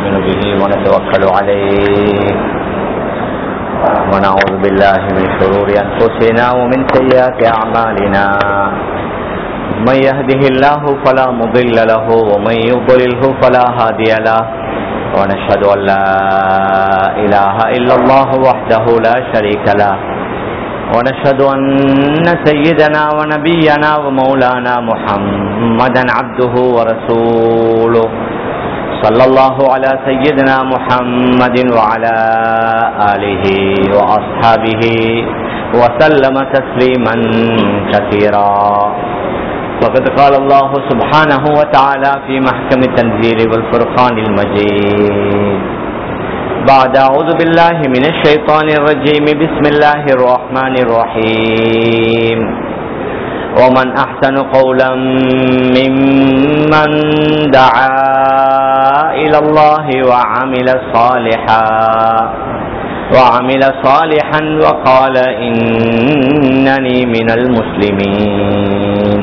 نؤمن به ونتوكل عليه ونعوذ بالله من شرور أنفسنا ومن سيئات أعمالنا من يهده الله فلا مضل له ومن يضلله فلا هادي له ونشهد أن لا إله إلا الله وحده لا شريك له ونشهد أن سيدنا ونبينا ومولانا محمدا عبده ورسوله صلى الله على سيدنا محمد وعلى آله وأصحابه وسلم تسليما كثيرا وقد قال الله سبحانه وتعالى في محكم التنزيل والفرقان المجيد بعد أعوذ بالله من الشيطان الرجيم بسم الله الرحمن الرحيم ومن أحسن قولا ممن دعا إلى الله وعمل صالحا وعمل صالحا وقال إنني من المسلمين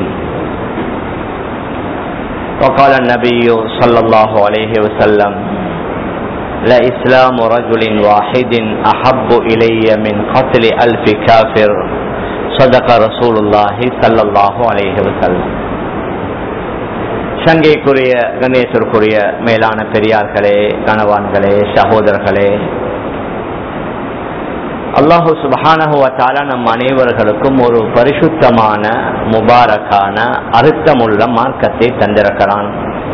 وقال النبي صلى الله عليه وسلم لإسلام رجل واحد أحب إلي من قتل ألف كافر صدق رسول الله صلى الله عليه وسلم சங்கைக்குரிய கணேசருக்குரிய மேலான பெரியார்களே கணவான்களே சகோதரர்களே அல்லாஹு சுபஹானஹுவத்தால நம் அனைவர்களுக்கும் ஒரு பரிசுத்தமான முபாரக்கான அர்த்தமுள்ள மார்க்கத்தை தந்திருக்கிறான்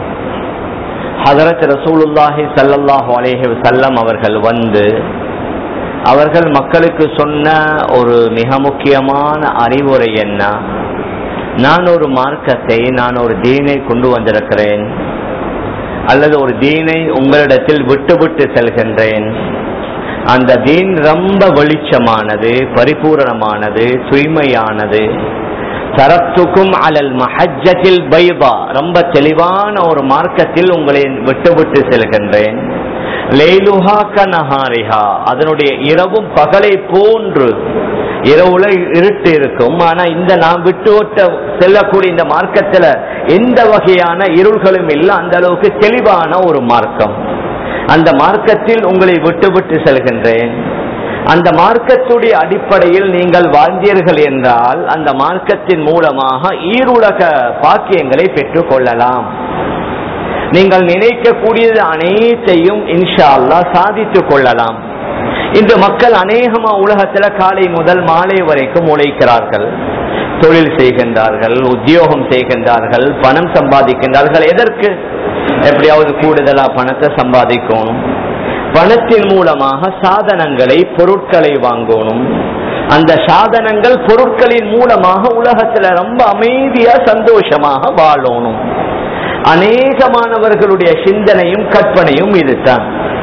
ஹதரத் ரசூலுல்லாஹி சல்லல்லாஹு அலேஹி வசல்லம் அவர்கள் வந்து அவர்கள் மக்களுக்கு சொன்ன ஒரு மிக முக்கியமான அறிவுரை என்ன நான் ஒரு மார்க்கத்தை நான் ஒரு தீனை கொண்டு வந்திருக்கிறேன் அல்லது ஒரு தீனை உங்களிடத்தில் விட்டு விட்டு செல்கின்றேன் அந்த தீன் ரொம்ப வெளிச்சமானது பரிபூரணமானது தூய்மையானது தரத்துக்கும் அலல் மஹஜத்தில் பைபா ரொம்ப தெளிவான ஒரு மார்க்கத்தில் உங்களை விட்டு விட்டு செல்கின்றேன் லேலுஹா கனஹாரிஹா அதனுடைய இரவும் பகலை போன்று இரவுல இருட்டு இருக்கும் ஆனா இந்த நாம் விட்டு விட்ட செல்லக்கூடிய இந்த மார்க்கத்துல எந்த வகையான இருள்களும் இல்லை அந்த அளவுக்கு தெளிவான ஒரு மார்க்கம் அந்த மார்க்கத்தில் உங்களை விட்டு விட்டு செல்கின்றேன் அந்த மார்க்கத்துடைய அடிப்படையில் நீங்கள் வாழ்ந்தீர்கள் என்றால் அந்த மார்க்கத்தின் மூலமாக ஈருலக பாக்கியங்களை பெற்றுக் கொள்ளலாம் நீங்கள் நினைக்கக்கூடியது அனைத்தையும் இன்ஷா அல்லா சாதித்துக் கொள்ளலாம் இன்று மக்கள் அநேகமா உலகத்துல காலை முதல் மாலை வரைக்கும் உழைக்கிறார்கள் தொழில் செய்கின்றார்கள் உத்தியோகம் செய்கின்றார்கள் பணம் சம்பாதிக்கின்றார்கள் எதற்கு எப்படியாவது கூடுதலா பணத்தை சம்பாதிக்கணும் பணத்தின் மூலமாக சாதனங்களை பொருட்களை வாங்கணும் அந்த சாதனங்கள் பொருட்களின் மூலமாக உலகத்துல ரொம்ப அமைதியா சந்தோஷமாக வாழணும் அநேகமானவர்களுடைய சிந்தனையும் கற்பனையும் இதுதான்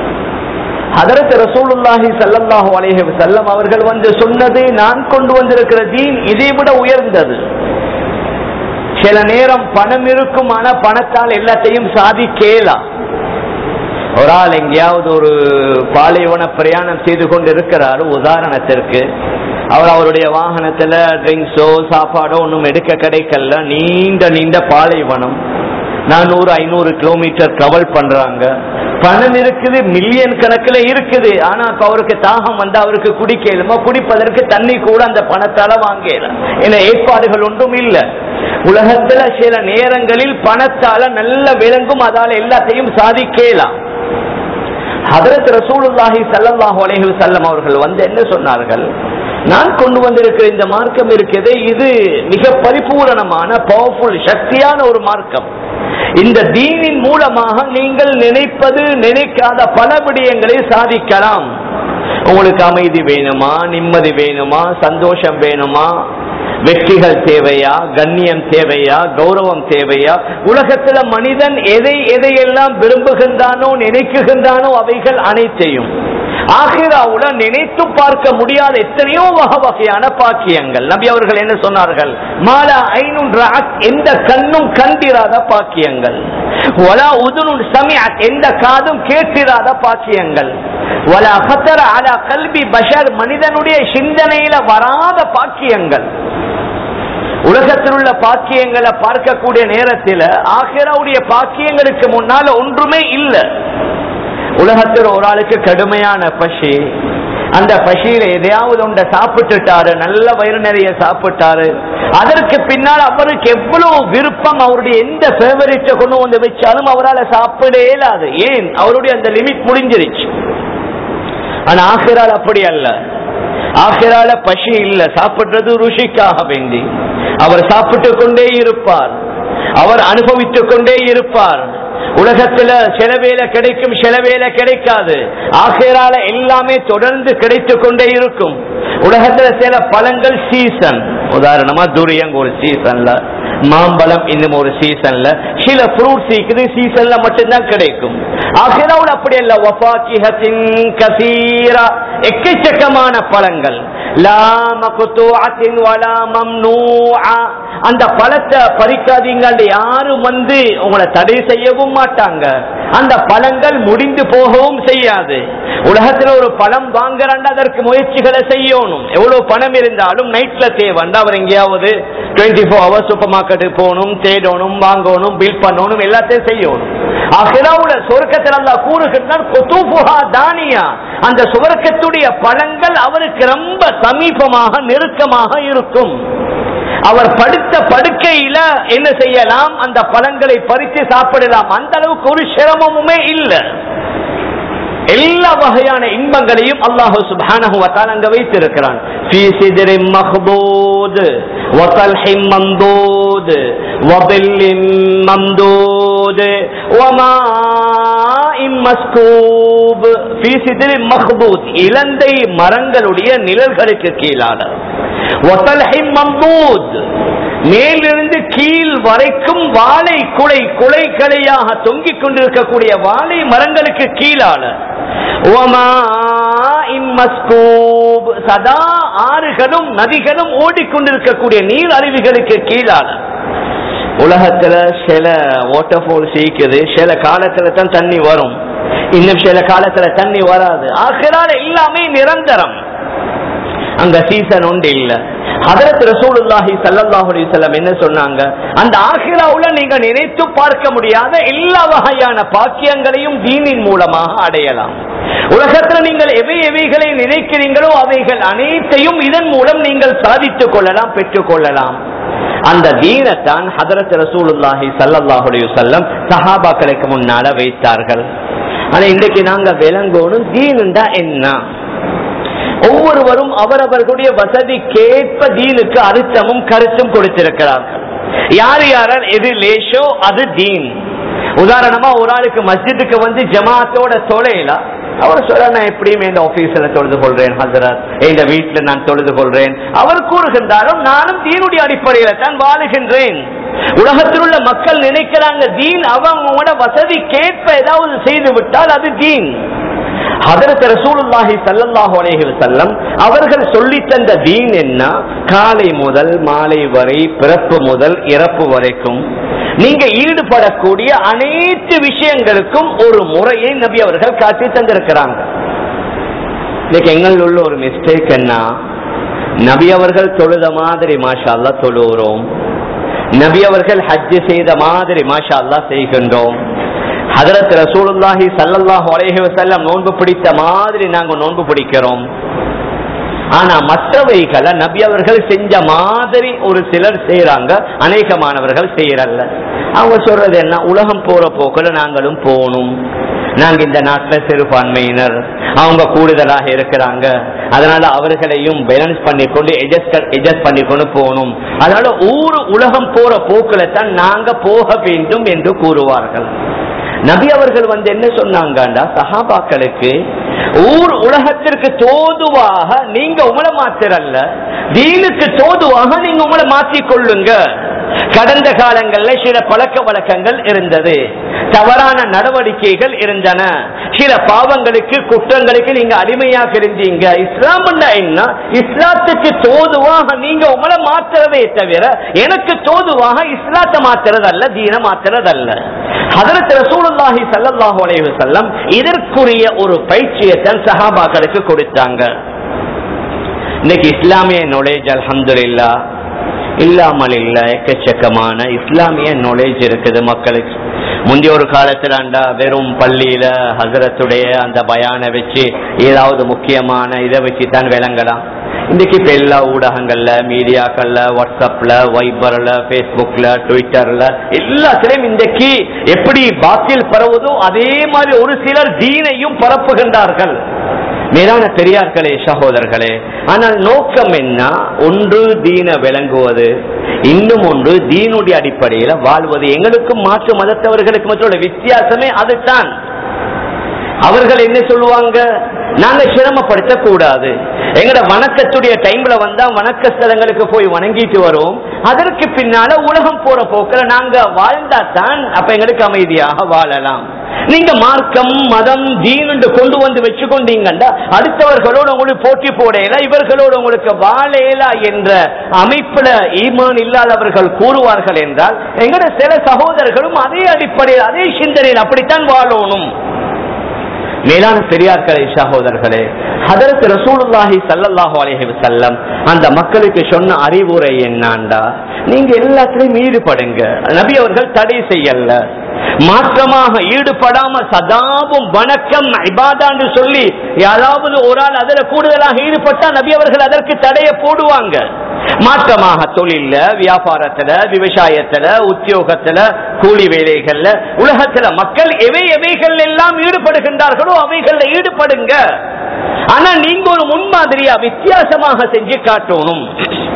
அதற்கு ரசூலுல்லாஹி சல்லல்லாஹு அலைஹி வஸல்லம் அவர்கள் வந்து சொன்னது நான் கொண்டு வந்திருக்கிற தீன் இதை விட உயர்ந்தது சில நேரம் பணம் இருக்கும் ஆனா பணத்தால் எல்லாத்தையும் சாதிக்கலாம் ஒரு ஆள் எங்கேயாவது ஒரு பாலைவன பிரயாணம் செய்து கொண்டு இருக்கிறார் உதாரணத்திற்கு அவர் அவருடைய வாகனத்துல ட்ரிங்க்ஸோ சாப்பாடோ ஒன்றும் எடுக்க கிடைக்கல நீண்ட நீண்ட பாலைவனம் நானூறு ஐநூறு கிலோமீட்டர் டிராவல் பண்றாங்க பணம் இருக்குது மில்லியன் கணக்கில் இருக்குது ஆனா இப்ப அவருக்கு தாகம் வந்து அவருக்கு குடிக்கலுமா குடிப்பதற்கு தண்ணி கூட அந்த பணத்தால வாங்கல என ஏற்பாடுகள் ஒன்றும் இல்லை உலகத்துல சில நேரங்களில் பணத்தால நல்ல விளங்கும் அதால எல்லாத்தையும் சாதிக்கலாம் ஹதரத் ரசூலுல்லாஹி சல்லல்லாஹு அலைஹி வஸல்லம் அவர்கள் வந்து என்ன சொன்னார்கள் நான் கொண்டு வந்திருக்கிற இந்த மார்க்கம் இருக்குது இது மிக பரிபூரணமான பவர்ஃபுல் சக்தியான ஒரு மார்க்கம் இந்த தீனின் மூலமாக நீங்கள் நினைப்பது நினைக்காத பல விடயங்களை சாதிக்கலாம் உங்களுக்கு அமைதி வேணுமா நிம்மதி வேணுமா சந்தோஷம் வேணுமா வெற்றிகள் தேவையா கண்ணியம் தேவையா கௌரவம் தேவையா உலகத்துல மனிதன் எதை எதையெல்லாம் விரும்புகின்றானோ நினைக்குகின்றானோ அவைகள் அனைத்தையும் ஆகிராவுல நினைத்து பார்க்க முடியாத எத்தனையோ வகை வகையான பாக்கியங்கள் நபி அவர்கள் என்ன சொன்னார்கள் மாலா ஐநூறு எந்த கண்ணும் கண்டிராத பாக்கியங்கள் ஒலா உதுனும் சமியாத் எந்த காதும் கேட்டிராத பாக்கியங்கள் ஒலா ஹத்தர அலா கல்வி பஷர் மனிதனுடைய சிந்தனையில வராத பாக்கியங்கள் உலகத்தில் உள்ள பாக்கியங்களை பார்க்கக்கூடிய நேரத்தில் ஆகிராவுடைய பாக்கியங்களுக்கு முன்னால ஒன்றுமே இல்லை உலகத்தில் ஒரு ஆளுக்கு கடுமையான பசி அந்த பசியில எதையாவது ஒன்றை சாப்பிட்டுட்டாரு நல்ல வயிறு நிறைய சாப்பிட்டாரு அதற்கு பின்னால் அவருக்கு எவ்வளவு விருப்பம் அவருடைய எந்த ஃபேவரேட்டை கொண்டு வந்து வச்சாலும் அவரால் சாப்பிட இயலாது ஏன் அவருடைய அந்த லிமிட் முடிஞ்சிருச்சு ஆனா ஆசிரால் அப்படி அல்ல ஆசிரால பசி இல்ல சாப்பிடுறது ருசிக்காக வேண்டி அவர் சாப்பிட்டு கொண்டே இருப்பார் அவர் அனுபவித்துக் கொண்டே இருப்பார் உலகத்துல சில வேலை கிடைக்கும் சில வேலை கிடைக்காது ஆசிரால எல்லாமே தொடர்ந்து கிடைத்து கொண்டே இருக்கும் உலகத்துல சில பழங்கள் சீசன் உதாரணமா துரியங்க ஒரு சீசன்ல மாம்பழம் இன்னும் ஒரு சீசன்ல சில ஃப்ரூட்ஸ் இருக்குது சீசன்ல மட்டும்தான் கிடைக்கும் ஆகிராவில் அப்படி அல்ல வஃபாக்கிஹத்தின் கசீரா எக்கச்சக்கமான பழங்கள் லா மக்தூஅத்தின் வலா மம்னூஆ அந்த பழத்தை பறிக்காதீங்க யாரும் வந்து உங்களை தடை செய்யவும் மாட்டாங்க அந்த பழங்கள் முடிந்து போகவும் செய்யாது உலகத்துல ஒரு பழம் வாங்குறாண்டா அதற்கு முயற்சிகளை செய்யணும் எவ்வளவு பணம் இருந்தாலும் நைட்ல தேவைண்டா அவர் எங்கேயாவது twenty four hours super market போகணும் தேடணும் வாங்கணும் பில் பண்ணணும் எல்லாத்தையும் செய்யணும் ஆகிராவுல சொர்க்கத்தில் அல்லா கூறுகின்றான் கொத்துபுஹா தானியா அந்த சுவர்க்கத்துடைய பழங்கள் அவருக்கு ரொம்ப சமீபமாக நெருக்கமாக இருக்கும் அவர் படுத்த படுக்கையில என்ன செய்யலாம் அந்த பழங்களை பறித்து சாப்பிடலாம் அந்த அளவுக்கு ஒரு சிரமமுமே இல்லை எல்லா வகையான இன்பங்களையும் அல்லாஹு சுப்ஹானஹு வ தஆலா அங்க வைத்திருக்கிறான் ஃபீ சிதரின் மஹ்தூத் வ தல்ஹின் மம்தூத் வ பில்லின் மம்தூத் வ மாஇன் மஸ்கூப் ஃபீ சிதரின் மஹ்தூத் இலந்தை மரங்களுடைய நிழல்களுக்கு கீழான வ தல்ஹின் மம்தூத் மேலிருந்து கீழ் வரைக்கும் வாழை குலை குலை கலையாக தொங்கிக் கொண்டிருக்கக்கூடிய வாழை மரங்களுக்கு கீழான சதா ஆறுகளும் நதிகளும் ஓடிக்கொண்டிருக்கக்கூடிய நீர் அருவிகளுக்கு கீழான உலகத்துல சில வாட்டர் ஃபால்ஸ் இருக்குது சில காலத்துல தான் தண்ணி வரும் இன்னும் சில காலத்துல தண்ணி வராது ஆகிறால எல்லாமே நிரந்தரம் அங்க சீசன் உண்டு இல்ல ஹதரத் ரசூலுல்லாஹி ஸல்லல்லாஹு அலைஹி வஸல்லம் என்ன சொன்னாங்க அந்த ஆகிராவுல நீங்க நினைத்து பார்க்க முடியாத எல்லா வகையான பாக்கியங்களையும் தீனின் மூலமாக அடையலாம் உலகத்துல நீங்கள் எவை எவைகளை நினைக்கிறீங்களோ அவைகள் அனைத்தையும் இதன் மூலம் நீங்கள் சாதித்துக் கொள்ளலாம் பெற்றுக் கொள்ளலாம் அந்த தீனத்தான் ஹதரத் ரசூலுல்லாஹி ஸல்லல்லாஹு அலைஹி வஸல்லம் சஹாபாக்களுக்கு முன்னால வைத்தார்கள் ஆனா இன்றைக்கு நாங்க விளங்கணும் தீனுண்டா என்ன ஒவ்வொருவரும் அவரவர்களுடைய வசதிக்கேற்ப தீனுக்கு அர்த்தமும் கருத்தும் கொடுத்திருக்கிறார்கள் யார் யாரால் எது லேஷோ அது தீன் உதாரணமா ஒரு ஆளுக்கு மஸ்ஜிதுக்கு வந்து ஜமாத்தோட தொலைலாம் அவர் சொல்ல நான் எப்படியும் என் ஆபீஸ்ல தொழுது கொள்றேன் ஹசரத் எங்க வீட்டுல நான் தொழுது கொள்றேன் அவர் கூறுகின்றாலும் நானும் தீனுடைய அடிப்படையில தான் வாழுகின்றேன் உலகத்தில் உள்ள மக்கள் நினைக்கிறாங்க தீன் அவங்களோட வசதிக்கேற்ப ஏதாவது செய்து விட்டால் அது தீன் ஹதரத் ரசூலுல்லாஹி ஸல்லல்லாஹு அலைஹி வஸல்லம் அவர்கள் சொல்லி தந்த தீன் என்ன காலை முதல் மாலை வரை பிறப்பு முதல் இறப்பு வரைக்கும் நீங்க ஈடுபடக்கூடிய அனைத்து விஷயங்களுக்கும் ஒரு முறையை நபி அவர்கள் காட்டி தந்திருக்கிறாங்க இன்னைக்கு எங்கள் உள்ள ஒரு மிஸ்டேக் என்ன நபி அவர்கள் தொழுத மாதிரி மாஷா அல்லா தொழுகிறோம் நபி அவர்கள் ஹஜ் செய்த மாதிரி மாஷா அல்லா செய்கின்றோம் ஹதரத் ரசூலுல்லாஹி சல்லல்லாஹு அலைஹி வஸல்லம் நோன்பு பிடித்த மாதிரி நாங்க நோன்பு பிடிக்கிறோம் ஆனா மற்றவைகளை நபி அவர்கள் செஞ்ச மாதிரி ஒரு சிலர் செய்யறாங்க அநேகமானவர்கள் செய்யறல்ல அவங்க சொல்றது என்ன உலகம் போற போக்குல நாங்களும் போகணும் நாங்க இந்த நாட்டுல சிறுபான்மையினர் அவங்க கூடுதலாக இருக்கிறாங்க அதனால அவர்களையும் பேலன்ஸ் பண்ணிக்கொண்டு எஜஸ்ட் பண்ணிக்கொண்டு போகணும் அதனால ஊர் உலகம் போற போக்குல தான் நாங்க போக வேண்டும் என்று கூறுவார்கள் நபி அவர்கள் வந்து என்ன சொன்னாங்கண்டா சஹாபாக்களுக்கு ஊர் உலகத்திற்கு தோதுவாக நீங்க உங்களை மாத்திரல்ல தீனுக்கு தோதுவாக நீங்க உங்களை மாற்றிக் கொள்ளுங்க கடந்த காலங்கள்ல சில பழக்க வழக்கங்கள் இருந்தது தவறான நடவடிக்கைகள் இருந்தன சில பாவங்களுக்கு குற்றங்களுக்கு நீங்க அடிமையாக இருந்தீங்க இஸ்லாம் என்ன இஸ்லாத்துக்கு தோதுவாக நீங்க உங்களை மாத்துறதே தவிர எனக்கு தோதுவாக இஸ்லாத்தை மாத்துறதல்ல தீன மாத்துறதல்ல ஹதரத் ரசூலுல்லாஹி ஸல்லல்லாஹு அலைஹி வஸல்லம் இதற்குரிய ஒரு பயிற்சியை தான் சஹாபாக்களுக்கு கொடுத்தாங்க இன்னைக்கு இஸ்லாமிய நுழைஜ் அல்ஹம்துலில்லாஹ் இல்லாமல் இல்ல எக்கச்சக்கமான இஸ்லாமிய நாலேஜ் இருக்குது மக்களுக்கு முந்தைய ஒரு காலத்துல அண்டா வெறும் பள்ளியில ஹசரத்துடைய அந்த பயானை வச்சு ஏதாவது முக்கியமான இதை வச்சு தான் விளங்கலாம் இன்னைக்கு இப்ப எல்லா ஊடகங்கள்ல மீடியாக்கள்ல வாட்ஸ்அப்ல வைபர்ல பேஸ்புக்ல ட்விட்டர்ல எல்லாத்திலையும் இன்றைக்கு எப்படி பாத்தில் பரவுதோ அதே மாதிரி ஒரு சிலர் தீனையும் பரப்புகின்றார்கள் மேலான பெரியார்களே சகோதரர்களே ஆனால் நோக்கம் என்ன ஒன்று தீன விளங்குவது இன்னும் ஒன்று தீனுடைய அடிப்படையில் வாழ்வது எங்களுக்கும் மாற்று மதத்தவர்களுக்கு மற்றொரு வித்தியாசமே அதுதான் அவர்கள் என்ன சொல்லுவாங்க நாங்க சிரமப்படுத்த கூடாது எங்கட வணக்கத்துடைய டைம்ல வந்தா வணக்க ஸ்தலங்களுக்கு போய் வணங்கிட்டு வரோம் அதற்கு பின்னால உலகம் போற போக்கில நாங்க வாழ்ந்தா தான் அப்ப எங்களுக்கு அமைதியாக வாழலாம் நீங்க மார்க்கம் மதம் தீன் என்று கொண்டு வந்து வச்சு கொண்டீங்கண்டா அடுத்தவர்களோடு உங்களுக்கு போட்டி போடையில இவர்களோடு உங்களுக்கு வாழையலா என்ற அமைப்புல ஈமான் இல்லாதவர்கள் கூறுவார்கள் என்றால் எங்கட சில சகோதரர்களும் அதே அடிப்படையில் அதே சிந்தனையில் அப்படித்தான் வாழணும் மேலான பெரியார்களே சகோதரர்களே ஹதரத் ரசூலுல்லாஹி ஸல்லல்லாஹு அலைஹி வஸல்லம் அந்த மக்களுக்கு சொன்ன அறிவுரை என்னண்டா நீங்க எல்லாத்திலையும் ஈடுபடுங்க நபி அவர்கள் தடை செய்யல மாற்றமாக ஈடுபடாம சதாவும் வணக்கம் இபாதான்னு சொல்லி யாராவது ஒரு ஆள் அதுல கூடுதலாக ஈடுபட்டா நபி அவர்கள் அதற்கு தடைய போடுவாங்க மாற்றமாக தொழில்ல வியாபாரத்துல விவசாயத்துல உத்தியோகத்துல கூலி வேலைகள்ல உலகத்துல மக்கள் எவை எவைகள் எல்லாம் ஈடுபடுகின்றார்களோ அவைகள்ல ஈடுபடுங்க ஆனா நீங்க ஒரு முன்மாதிரியா வித்தியாசமாக செஞ்சு காட்டணும்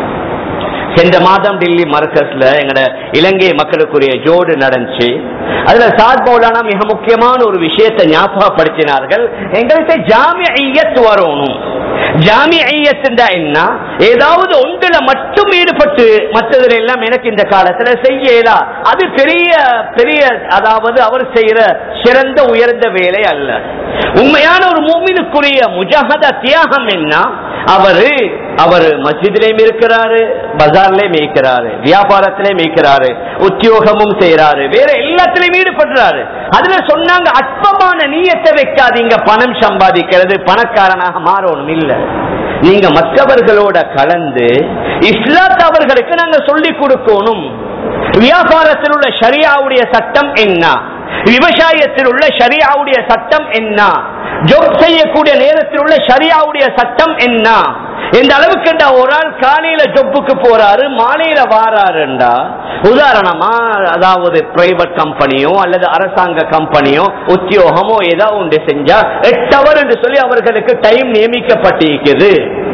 சென்ற மாதம் டெல்லி மர்கஸ்ல எங்கட இலங்கை மக்களுக்குரிய ஜோடு நடந்துச்சு அதுல சாத் மௌலானா மிக முக்கியமான ஒரு விஷயத்தை ஞாபகப்படுத்தினார்கள் எங்கள்கிட்ட ஜாமியத் வரணும் ஜாமியத் என்ன ஏதாவது ஒன்றுல மட்டும் ஈடுபட்டு மற்றதுல எல்லாம் எனக்கு இந்த காலத்துல செய்யலா அது பெரிய பெரிய அதாவது அவர் செய்யற சிறந்த உயர்ந்த வேலை அல்ல உண்மையான ஒரு மூமினுக்குரிய முஜாஹத தியாகம் என்ன அவரு அவர் மஸ்ஜிதிலையும் இருக்கிறாரு பஜார்லயும் இருக்கிறாரு வியாபாரத்திலையும் இருக்கிறாரு உத்தியோகமும் செய்யறாரு வேற எல்லாத்திலையும் ஈடுபடுறாரு அதுல சொன்னாங்க அற்பமான நீயத்தை வைக்காதீங்க பணம் சம்பாதிக்கிறது பணக்காரனாக மாறணும் இல்ல நீங்க மற்றவர்களோட கலந்து இஸ்லாத் அவர்களுக்கு நாங்க சொல்லி கொடுக்கணும் வியாபாரத்தில் உள்ள ஷரியாவுடைய சட்டம் என்ன விவசாயத்தில் உள்ள ஷரியாவுடைய சட்டம் என்ன ஜோப் செய்யக்கூடிய நேரத்தில் உள்ள ஷரியாவுடைய சட்டம் என்ன இந்த அளவுக்கு ஒரு ஆள் காலையில ஜொப்புக்கு போறாரு மாலையில வாராருண்டா உதாரணமா அதாவது பிரைவேட் கம்பெனியோ அல்லது அரசாங்க கம்பெனியோ உத்தியோகமோ ஏதோ ஒன்று செஞ்சா எட்டு அவர் என்று சொல்லி அவர்களுக்கு டைம் நியமிக்கப்பட்டிருக்குது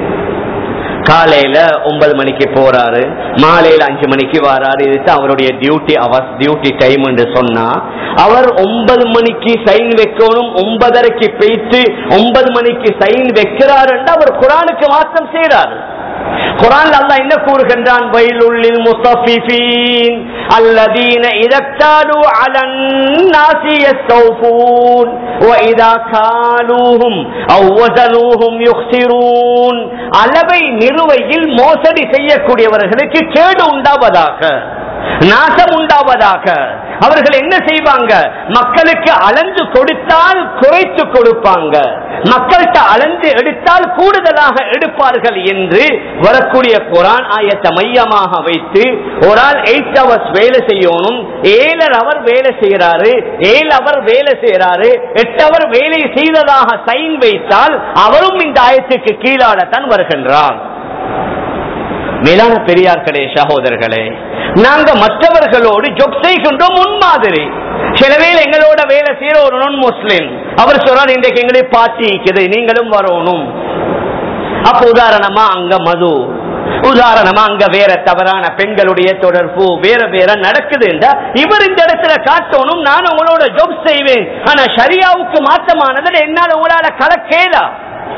காலையில ஒன்பது மணிக்கு போறாரு மாலையில அஞ்சு மணிக்கு வராரு இதுதான் அவருடைய டியூட்டி அவர்ஸ் டியூட்டி டைம் என்று சொன்னா அவர் ஒன்பது மணிக்கு சைன் வைக்கணும் ஒன்பதரைக்கு போயிட்டு ஒன்பது மணிக்கு சைன் வைக்கிறாரு அவர் குரானுக்கு மாற்றம் செய்யறாரு குரான் அல்லாஹ் என்ன கூறுகின்றான் வயலுள்ளில் முஸ்தஃபிஃபீன் அல்லதீன இதக்தாலு அலன் நாசி யஸ்தௌஃபூன் وإذا كالوهم أو وزنوهم يخسرون அளவை நிறுவையில் மோசடி செய்யக்கூடியவர்களுக்கு கேடு உண்டாவதாக நாசம் உண்டாவதாக அவர்கள் என்ன செய்வாங்க மக்களுக்கு அளந்து கொடுத்தால் குறைத்து கொடுப்பாங்க மக்கள்கிட்ட அளந்து எடுத்தால் கூடுதலாக எடுப்பார்கள் என்று வரக்கூடிய குரான் ஆயத்தை மையமாக வைத்து ஒரு ஆள் எயிட் ஹவர்ஸ் வேலை செய்யணும் ஏழர் அவர் வேலை செய்யறாரு ஏழு அவர் வேலை செய்யறாரு எட்டு அவர் வேலை செய்ததாக சைன் வைத்தால் அவரும் இந்த ஆயத்துக்கு கீழாடத்தான் வருகின்றார் மேலான பெரியார்களே சகோதரர்களே நாங்க மற்றவர்களோடு ஜொப் செய்கின்றோம் முன்மாதிரி சில வேளை எங்களோட வேலை செய்யற ஒரு நொன் முஸ்லிம் அவர் சொல்றார் இன்றைக்கு எங்களை பார்ட்டி இருக்குது நீங்களும் வரணும் அப்ப உதாரணமா அங்க மது உதாரணமா அங்க வேற தவறான பெண்களுடைய தொடர்பு வேற வேற நடக்குது இவர் இந்த இடத்துல காட்டணும் நான் உங்களோட ஜொப் செய்வேன் ஆனா ஷரியாவுக்கு மாற்றமானது என்னால் உங்களால கலக்கேலா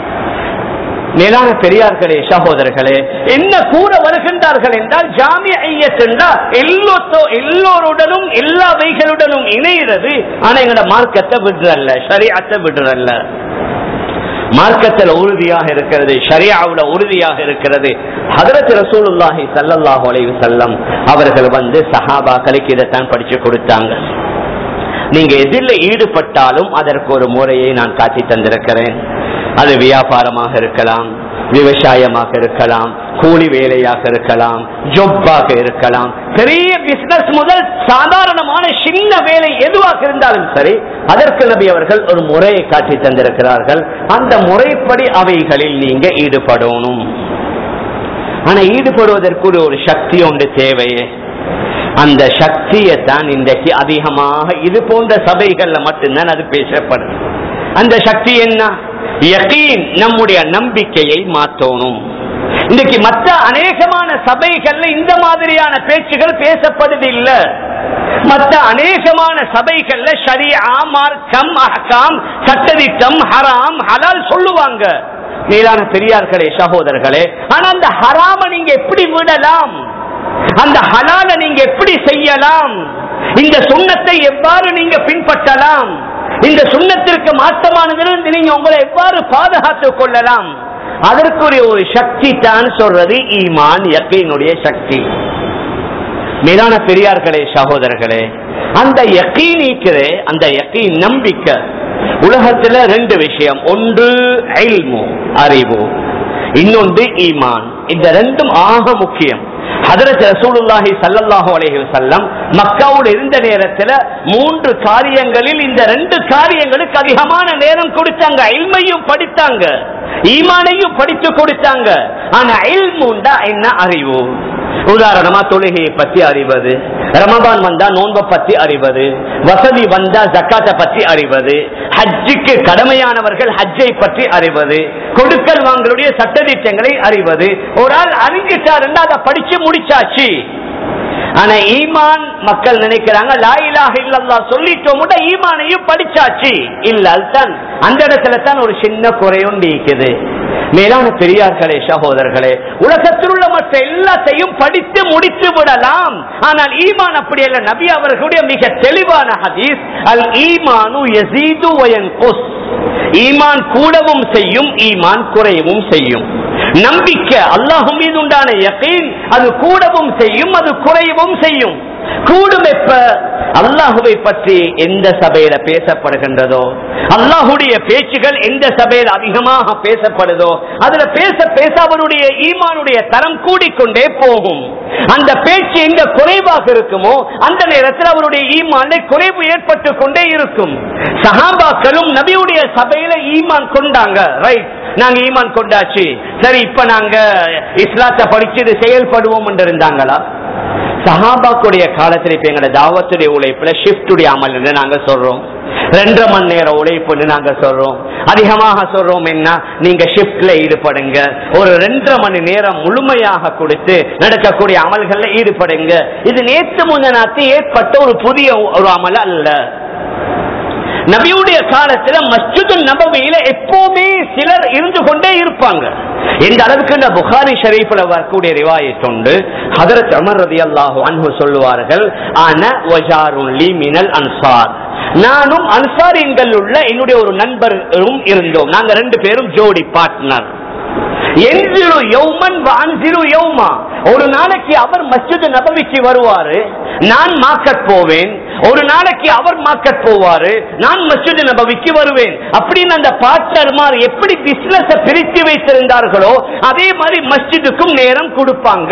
மேலான பெரியார்களே சகோதரர்களே என்ன கூற வருகின்றார்கள் என்றால் ஜாமிய ஐயத் என்றால் எல்லோத்தோ எல்லோருடனும் எல்லா வைகளுடனும் இணைகிறது ஆனா எங்கட மார்க்கத்தை விடுறல்ல ஷரியாத்தை விடுறல்ல மார்க்கத்தில் உறுதியாக இருக்கிறது ஷரியாவுல உறுதியாக இருக்கிறது ஹதரத் ரசூலுல்லாஹி சல்லல்லாஹு அலைஹி வஸல்லம் அவர்கள் வந்து சஹாபாக்களுக்கு இதைத்தான் படிச்சு கொடுத்தாங்க நீங்க எதில் ஈடுபட்டாலும் அதற்கு ஒரு முறையை நான் காட்டி தந்திருக்கிறேன் அது வியாபாரமாக இருக்கலாம் விவசாயமாக இருக்கலாம் கூலி வேலையாக இருக்கலாம் ஜொப்பாக இருக்கலாம் பெரிய பிசினஸ் முதல் சாதாரணமான சின்ன வேலை எதுவாக இருந்தாலும் சரி அதற்கு நபி அவர்கள் ஒரு முறையை காட்டி தந்திருக்கிறார்கள் அந்த முறைப்படி அவைகளில் நீங்க ஈடுபடணும் ஆனா ஈடுபடுவதற்கு ஒரு சக்தி ஒன்று தேவையே அந்த சக்தியை தான் இன்றைக்கு அதிகமாக இது போன்ற சபைகள்ல மட்டும்தான் அது பேசப்படுது அந்த சக்தி என்ன யகீன் நம்முடைய நம்பிக்கையை மாற்றணும் இன்னைக்கு மற்ற அநேகமான சபைகள்ல இந்த மாதிரியான பேச்சுகள் பேசப்படுவதில்லை மற்ற அநேகமான சபைகள்ல ஷரியா மார்க்கம் அஹ்காம் சட்டதிட்டம் ஹராம் ஹலால் சொல்லுவாங்க மேலான பெரியார்களே சகோதரர்களே ஆனா அந்த ஹராம நீங்க எப்படி விடலாம் அந்த ஹலால நீங்க எப்படி செய்யலாம் இந்த சுண்ணத்தை எவ்வாறு நீங்க பின்பற்றலாம் இந்த சுண்ணத்திற்கு மாற்றமானதிலிருந்து நீங்க உங்களை எவ்வாறு பாதுகாத்துக் கொள்ளலாம் அதற்குரிய ஒரு சக்தி தான் சொல்றது ஈமான் யக்கீனுடைய சக்தி மேலான பெரியார்களே சகோதரர்களே அந்த யக்கீன் இருக்கிறே அந்த யக்கீன் நம்பிக்கை உலகத்துல ரெண்டு விஷயம் ஒன்று இல்மு அறிவு இன்னொன்று ஈமான் இந்த ரெண்டும் ஆக முக்கியம் ஹதரத் ரசூலுல்லாஹி ஸல்லல்லாஹு அலைஹி வஸல்லம் மக்காவுல இருந்த நேரத்துல மூன்று காரியங்களில் இந்த ரெண்டு காரியங்களுக்கு அதிகமான நேரம் கொடுத்தாங்க இல்மையும் படித்தாங்க ஈமானையும் படித்து கொடுத்தாங்க ஆனா இல்முண்டா என்ன அறிவு உதாரணமா தொழுகையை பத்தி அறிவது ரமபான் வந்தா நோன்பை பத்தி அறிவது வசதி வந்தா ஜக்காத்தை பற்றி அறிவது ஹஜ்ஜுக்கு கடமையானவர்கள் ஹஜ்ஜை பற்றி அறிவது கொடுக்கல் வாங்கலுடைய சட்டதிட்டங்களை அறிவது ஒரு ஆள் அறிஞ்சிட்டாருன்னா அதை படிச்சு முடிச்சாச்சு ஆனா ஈமான் மக்கள் நினைக்கிறாங்க லா இலாஹ இல்லல்லாஹ் சொல்லிட்டோம் ஈமானையும் படிச்சாச்சு இல்ல அதுதான் அந்த இடத்துல தான் ஒரு சின்ன குறையும் நீக்குது மேலான பெரியார்களே சகோதரர்களே உலகத்தில் உள்ள மற்ற எல்லாத்தையும் படித்து முடித்து விடலாம் ஆனால் ஈமான் அப்படி அல்ல நபி அவர்களுடைய மிக தெளிவான ஹதீஸ் அல் ஈமானு யசீது வயன்குஸ் ஈமான் கூடவும் செய்யும் ஈமான் குறையவும் செய்யும் நம்பிக்கை அல்லாஹு மீது உண்டான யகீன் அது கூடவும் செய்யும் அது குறையவும் செய்யும் கூடும் எப்ப அல்லாஹுவை பற்றி எந்த சபையில பேசப்படுகின்றதோ அல்லாஹுடைய பேச்சுகள் எந்த சபையில் அதிகமாக பேசப்படுதோ அதுல பேச பேச அவருடைய ஈமானுடைய தரம் கூடிக்கொண்டே போகும் அந்த பேச்சு எங்க குறைவாக இருக்குமோ அந்த நேரத்தில் அவருடைய ஈமான்ல குறைவு ஏற்பட்டு கொண்டே இருக்கும் சஹாபாக்களும் நபியுடைய சபையில ஈமான் கொண்டாங்க ரைட் நாங்க ஈமான் கொண்டாச்சு சரி இப்ப நாங்க இஸ்லாத்தை படிச்சு செயல்படுவோம் என்று இருந்தாங்களா சஹாபாக்குடைய காலத்தில் இப்ப எங்களோட தாவத்துடைய உழைப்புல ஷிஃப்டுடைய அமல் என்று நாங்க சொல்றோம் ரெண்டரை மணி நேரம் உழைப்புன்னு நாங்க சொல்றோம் அதிகமாக சொல்றோம் என்ன நீங்க ஷிஃப்ட்ல ஈடுபடுங்க ஒரு ரெண்டரை மணி நேரம் முழுமையாக கொடுத்து நடக்கக்கூடிய அமல்கள்ல ஈடுபடுங்க இது நேற்று முன்னாத்தி ஏற்பட்ட ஒரு புதிய ஒரு அமல் அல்ல நபியுடைய காலத்துல மஸ்ஜிது நபவியில எப்பவுமே சிலர் இருந்து கொண்டே இருப்பாங்க எந்த அளவுக்கு இந்த புகாரி ஷரீஃப்ல வரக்கூடிய ரிவாயத் உண்டு ஹதரத் அமர் ரதி அல்லாஹு அன்ஹு சொல்லுவார்கள் ஆன வஜாருன் லீ மினல் அன்சார் நானும் அன்சாரின்கள் உள்ள என்னுடைய ஒரு நண்பரும் இருந்தோம் நாங்க ரெண்டு பேரும் ஜோடி பார்ட்னர் என்சிரு யௌமன் வான்சிரு யௌமா ஒரு நாளைக்கு அவர் மஸ்ஜித் நபவிக்கு வருவாரு நான் மார்க்கெட் போவேன் ஒரு நாளைக்கு அவர் மார்க்கெட் போவாரு நான் மஸ்ஜித் நபவிக்கு வருவேன் அப்படின்னு அந்த பார்ட்னர்மார் எப்படி பிசினஸ் பிரித்து வைத்திருந்தார்களோ அதே மாதிரி மஸ்ஜிதுக்கும் நேரம் கொடுப்பாங்க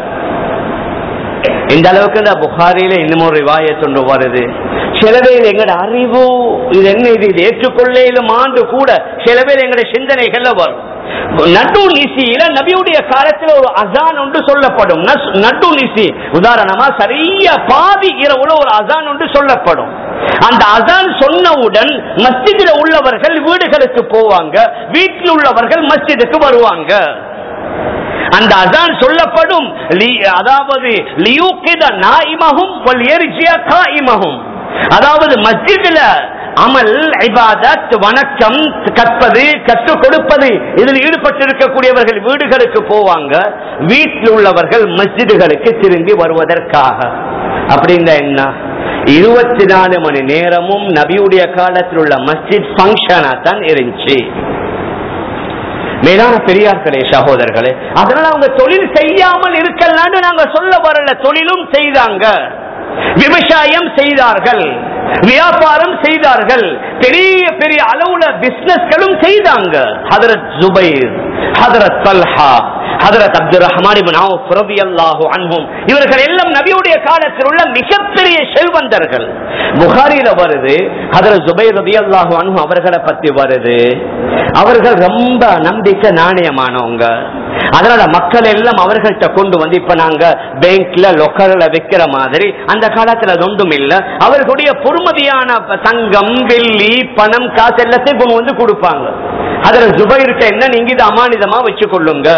இந்த அளவுக்கு இந்த புகாரியில இன்னும் ஒரு ரிவாயத் ஒன்று வருது சில பேர் எங்கட அறிவு இது என்ன இது இது ஏற்றுக்கொள்ளையிலும் ஆண்டு கூட சில பேர் எங்கட சிந்தனைகள்ல வரும் நடு நிசியில நபியுடைய காலத்துல ஒரு அசான் ஒன்று சொல்லப்படும் நஸ்- நடு நிசி உதாரணமா சரியா பாதி இரவுல ஒரு அசான் ஒன்று சொல்லப்படும் அந்த அசான் சொன்னவுடன் மஸ்ஜிதில் உள்ளவர்கள் வீடுகளுக்கு போவாங்க வீட்டில் உள்ளவர்கள் மஸ்ஜிதுக்கு வருவாங்க அந்த அசான் சொல்லப்படும் லி- அதாவது லியூகித நாயிமஹும் வல் எர்ஜிய காயிமஹும் அதாவது மஸ்ஜிதுல அமல் இபாதத் வணக்கம் கற்பது கற்றுக் கொடுப்பது இதில் ஈடுபட்டிருக்கக்கூடியவர்கள் வீடுகளுக்கு போவாங்க வீட்டில் உள்ளவர்கள் மஸ்ஜிதுகளுக்கு திரும்பி வருவதற்காக அப்படின்னா என்ன இருபத்தி நாலு மணி நேரமும் நபியுடைய காலத்தில் உள்ள மஸ்ஜித் ஃபங்க்ஷனா தான் இருந்துச்சு மேலான பெரியார்களே சகோதரர்களே அதனால அவங்க தொழில் செய்யாமல் இருக்கலாம்னு நாங்க சொல்ல வரல தொழிலும் செய்தாங்க விவசாயம் செய்தார்கள் வியாபாரம் செய்தார்கள் பெரிய பெரிய அளவுல பிசினஸ்களும் செய்தாங்க ஹதரத் ஜுபைர் ஹதரத் தல்ஹா ஹதரத் அப்துல் ரஹ்மான் இப்னு அவுஃப் ரலியல்லாஹு அன்ஹும் இவர்கள் எல்லாம் நபியுடைய காலத்தில் உள்ள மிகப்பெரிய செல்வந்தர்கள் புகாரில வருது ஹதரத் ஜுபைர் ரலியல்லாஹு அன்ஹு அவர்களை பத்தி வருது அவர்கள் ரொம்ப நம்பிக்கை நாணயமானவங்க அதனால மக்கள் எல்லாம் அவர்கள்ட்ட கொண்டு வந்து இப்ப நாங்க பேங்க்ல லொக்கர்ல வைக்கிற மாதிரி அந்த காலத்துல அது ஒன்றும் இல்ல அவர்களுடைய பொறுமதியான தங்கம் வெள்ளி பணம் காசு எல்லாத்தையும் கொண்டு வந்து கொடுப்பாங்க அதுல ஜுபைர்கிட்ட என்ன நீங்க இது அமானிதமா வச்சு கொள்ளுங்க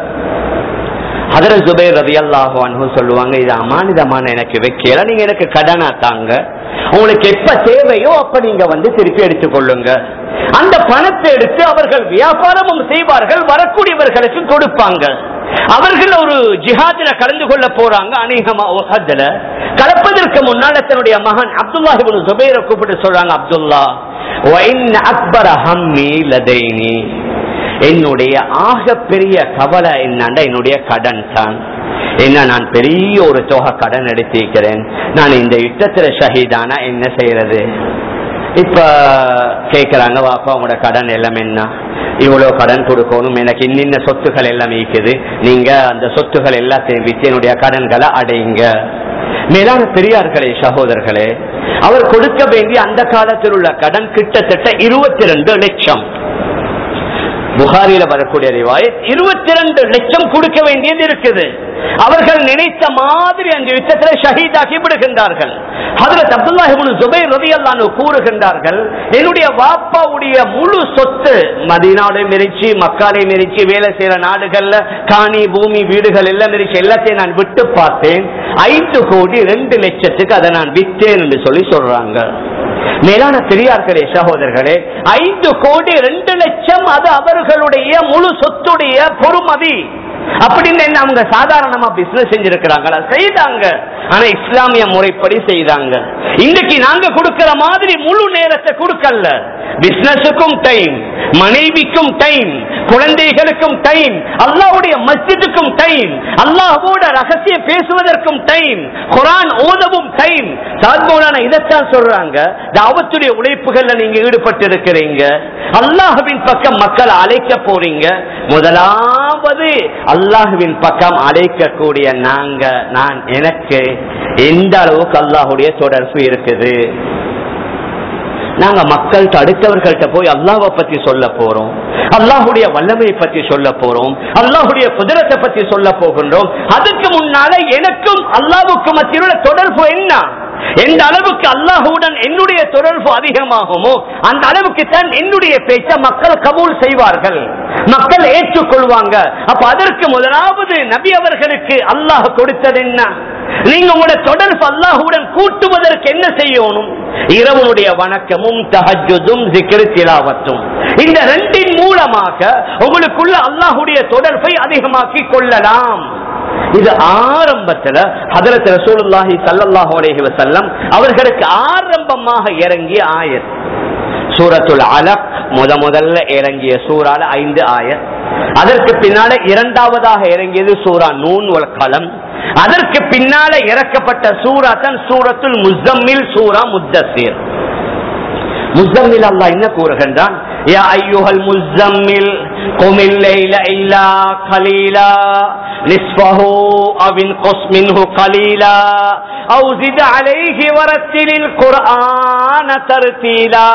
அதுல ஜுபைர் ரவி அல்லாஹு அன்ஹு சொல்லுவாங்க இது அமானிதமான எனக்கு வைக்கல நீங்க எனக்கு கடனா தாங்க உங்களுக்கு எப்ப தேவையோ அப்ப நீங்க வந்து திருப்பி எடுத்துக் கொள்ளுங்க அந்த பணத்தை எடுத்து அவர்கள் வியாபாரமும் செய்வார்கள் வரக்கூடியவர்களுக்கு கொடுப்பாங்க அவர்கள் ஒரு ஜிஹாதில கலந்து கொள்ள போறாங்க அநேகமா உஹதுல கலப்பதற்கு முன்னால தன்னுடைய மகன் அப்துல்லா இப்னு ஜுபைரை கூப்பிட்டு சொல்றாங்க அப்துல்லா வைன் அக்பர ஹம்மி லதைனி என்னுடைய ஆக பெரிய கவலை என்னண்டா என்னுடைய கடன் தான் என்ன நான் பெரிய ஒரு தொகை கடன் எடுத்திருக்கிறேன் நான் இந்த யுத்தத்துல ஷஹீதானா என்ன செய்யறது இப்ப கேக்குறாங்க வாப்பா உங்களோட கடன் எல்லாம் என்ன இவ்வளவு கடன் கொடுக்கணும் எனக்கு இன்னின்ன சொத்துகள் எல்லாம் இருக்குது நீங்க அந்த சொத்துகள் எல்லாத்தையும் வித்து என்னுடைய கடன்களை அடையுங்க மேலான பெரியார்களே சகோதரர்களே அவர் கொடுக்க வேண்டிய அந்த காலத்தில் உள்ள கடன் கிட்டத்தட்ட இருபத்தி ரெண்டு லட்சம் புகாரில வரக்கூடிய ரிவாயத் இருபத்தி ரெண்டு லட்சம் கொடுக்க வேண்டியது இருக்குது அவர்கள் நினைத்த மாதிரி அந்த யுத்தத்தில் ஷஹீதாகி விடுகின்றார்கள் ஹதரத் அப்துல்லாஹ் இப்னு ஜுபைர் ரலியல்லாஹு கூறுகின்றார்கள் என்னுடைய வாப்பாவுடைய முழு சொத்து மதீனாவை மிரிச்சு மக்காலை மிரிச்சு வேலை செய்யற நாடுகள்ல காணி பூமி வீடுகள் எல்லாம் மிரிச்சு எல்லாத்தையும் நான் விட்டு பார்த்தேன் ஐந்து கோடி ரெண்டு லட்சத்துக்கு அதை நான் விற்றேன் என்று சொல்லி சொல்றாங்க மேலான பெரியார்களே சகோதரர்களே ஐந்து கோடி ரெண்டு லட்சம் அது அவர்களுடைய முழு சொத்துடைய பொறுமதி அப்படின்னு என்ன அவங்க சாதாரணமா பிசினஸ் செஞ்சிருக்கிறாங்களா செய்தாங்க ஆனா இஸ்லாமிய முறைப்படி செய்தாங்க இன்னைக்கு நாங்க கொடுக்கிற மாதிரி முழு நேரத்தை கொடுக்கல பிசினஸுக்கும் டைம் மனைவிக்கும் டைம் குழந்தைகளுக்கும் டைம் அல்லாஹ்வுடைய மஸ்ஜிதுக்கும் டைம் அல்லாஹ்வோட ரகசியம் பேசுவதற்கும் டைம் குரான் ஓதவும் டைம் சாத்மௌலான இதைத்தான் சொல்றாங்க தாவத்துடைய உழைப்புகள்ல நீங்க ஈடுபட்டு இருக்கிறீங்க அல்லாஹுவின் பக்கம் மக்கள் அழைக்க போறீங்க முதலாவது அல்லாஹுவின் பக்கம் அழைக்கக்கூடிய நாங்க நான் எனக்கு எந்த அளவுக்கு அல்லாஹுடைய தொடர்பு இருக்குது நாங்க மக்கள்கிட்ட அடுத்தவர்கள்ட்ட போய் அல்லாஹ்வை பத்தி சொல்ல போறோம் அல்லாஹுடைய வல்லமையை பத்தி சொல்ல போறோம் அல்லாஹுடைய குதிரத்தை பத்தி சொல்ல போகின்றோம் அதுக்கு முன்னால எனக்கும் அல்லாஹ்வுக்கும் மத்தியில் உள்ள தொடர்பு என்ன எந்த அளவுக்கு அல்லாஹுடன் என்னுடைய தொடர்பு அதிகமாகுமோ அந்த அளவுக்கு தான் என்னுடைய பேச்சை மக்கள் கபூல் செய்வார்கள் மக்கள் ஏற்றுக்கொள்வாங்க அப்ப அதற்கு முதலாவது நபி அவர்களுக்கு அல்லாஹ் கொடுத்தது என்ன நீங்க உங்களோட தொடர்பு அல்லாஹுடன் கூட்டுவதற்கு என்ன செய்யணும் இரவனுடைய வணக்கமும் தஹஜுதும் ஜிக்ரு திலாவத்தும் இந்த ரெண்டின் மூலமாக உங்களுக்குள்ள அல்லாஹுடைய தொடர்பை அதிகமாக்கி கொள்ளலாம் இது ஆரம்பத்துல ஹதரத் ரசூலுல்லாஹி ஸல்லல்லாஹு அலைஹி வஸல்லம் அவர்களுக்கு ஆரம்பமாக இறங்கிய ஆயத் சூரத்துல் அலக் முத முதல்ல இறங்கிய சூறால ஐந்து ஆயத் அதற்கு பின்னால இரண்டாவதாக இறங்கியது சூரா நூன் வல் கலம் அதற்கு பின்னால இறக்கப்பட்ட சூரா தான் சூரத்துல் முஸ்தம்மில் சூரா முத்தசீர் முஸ்தம்மில் அல்லாஹ் என்ன கூறுகின்றான் யா ஐயுஹல் முஸ்தம்மில் قم الليل إلا قليلا نصفه أو انقص منه قليلا أو زد عليه ورتل القرآن ترتيلا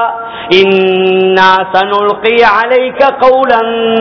إنا سنلقي عليك قولا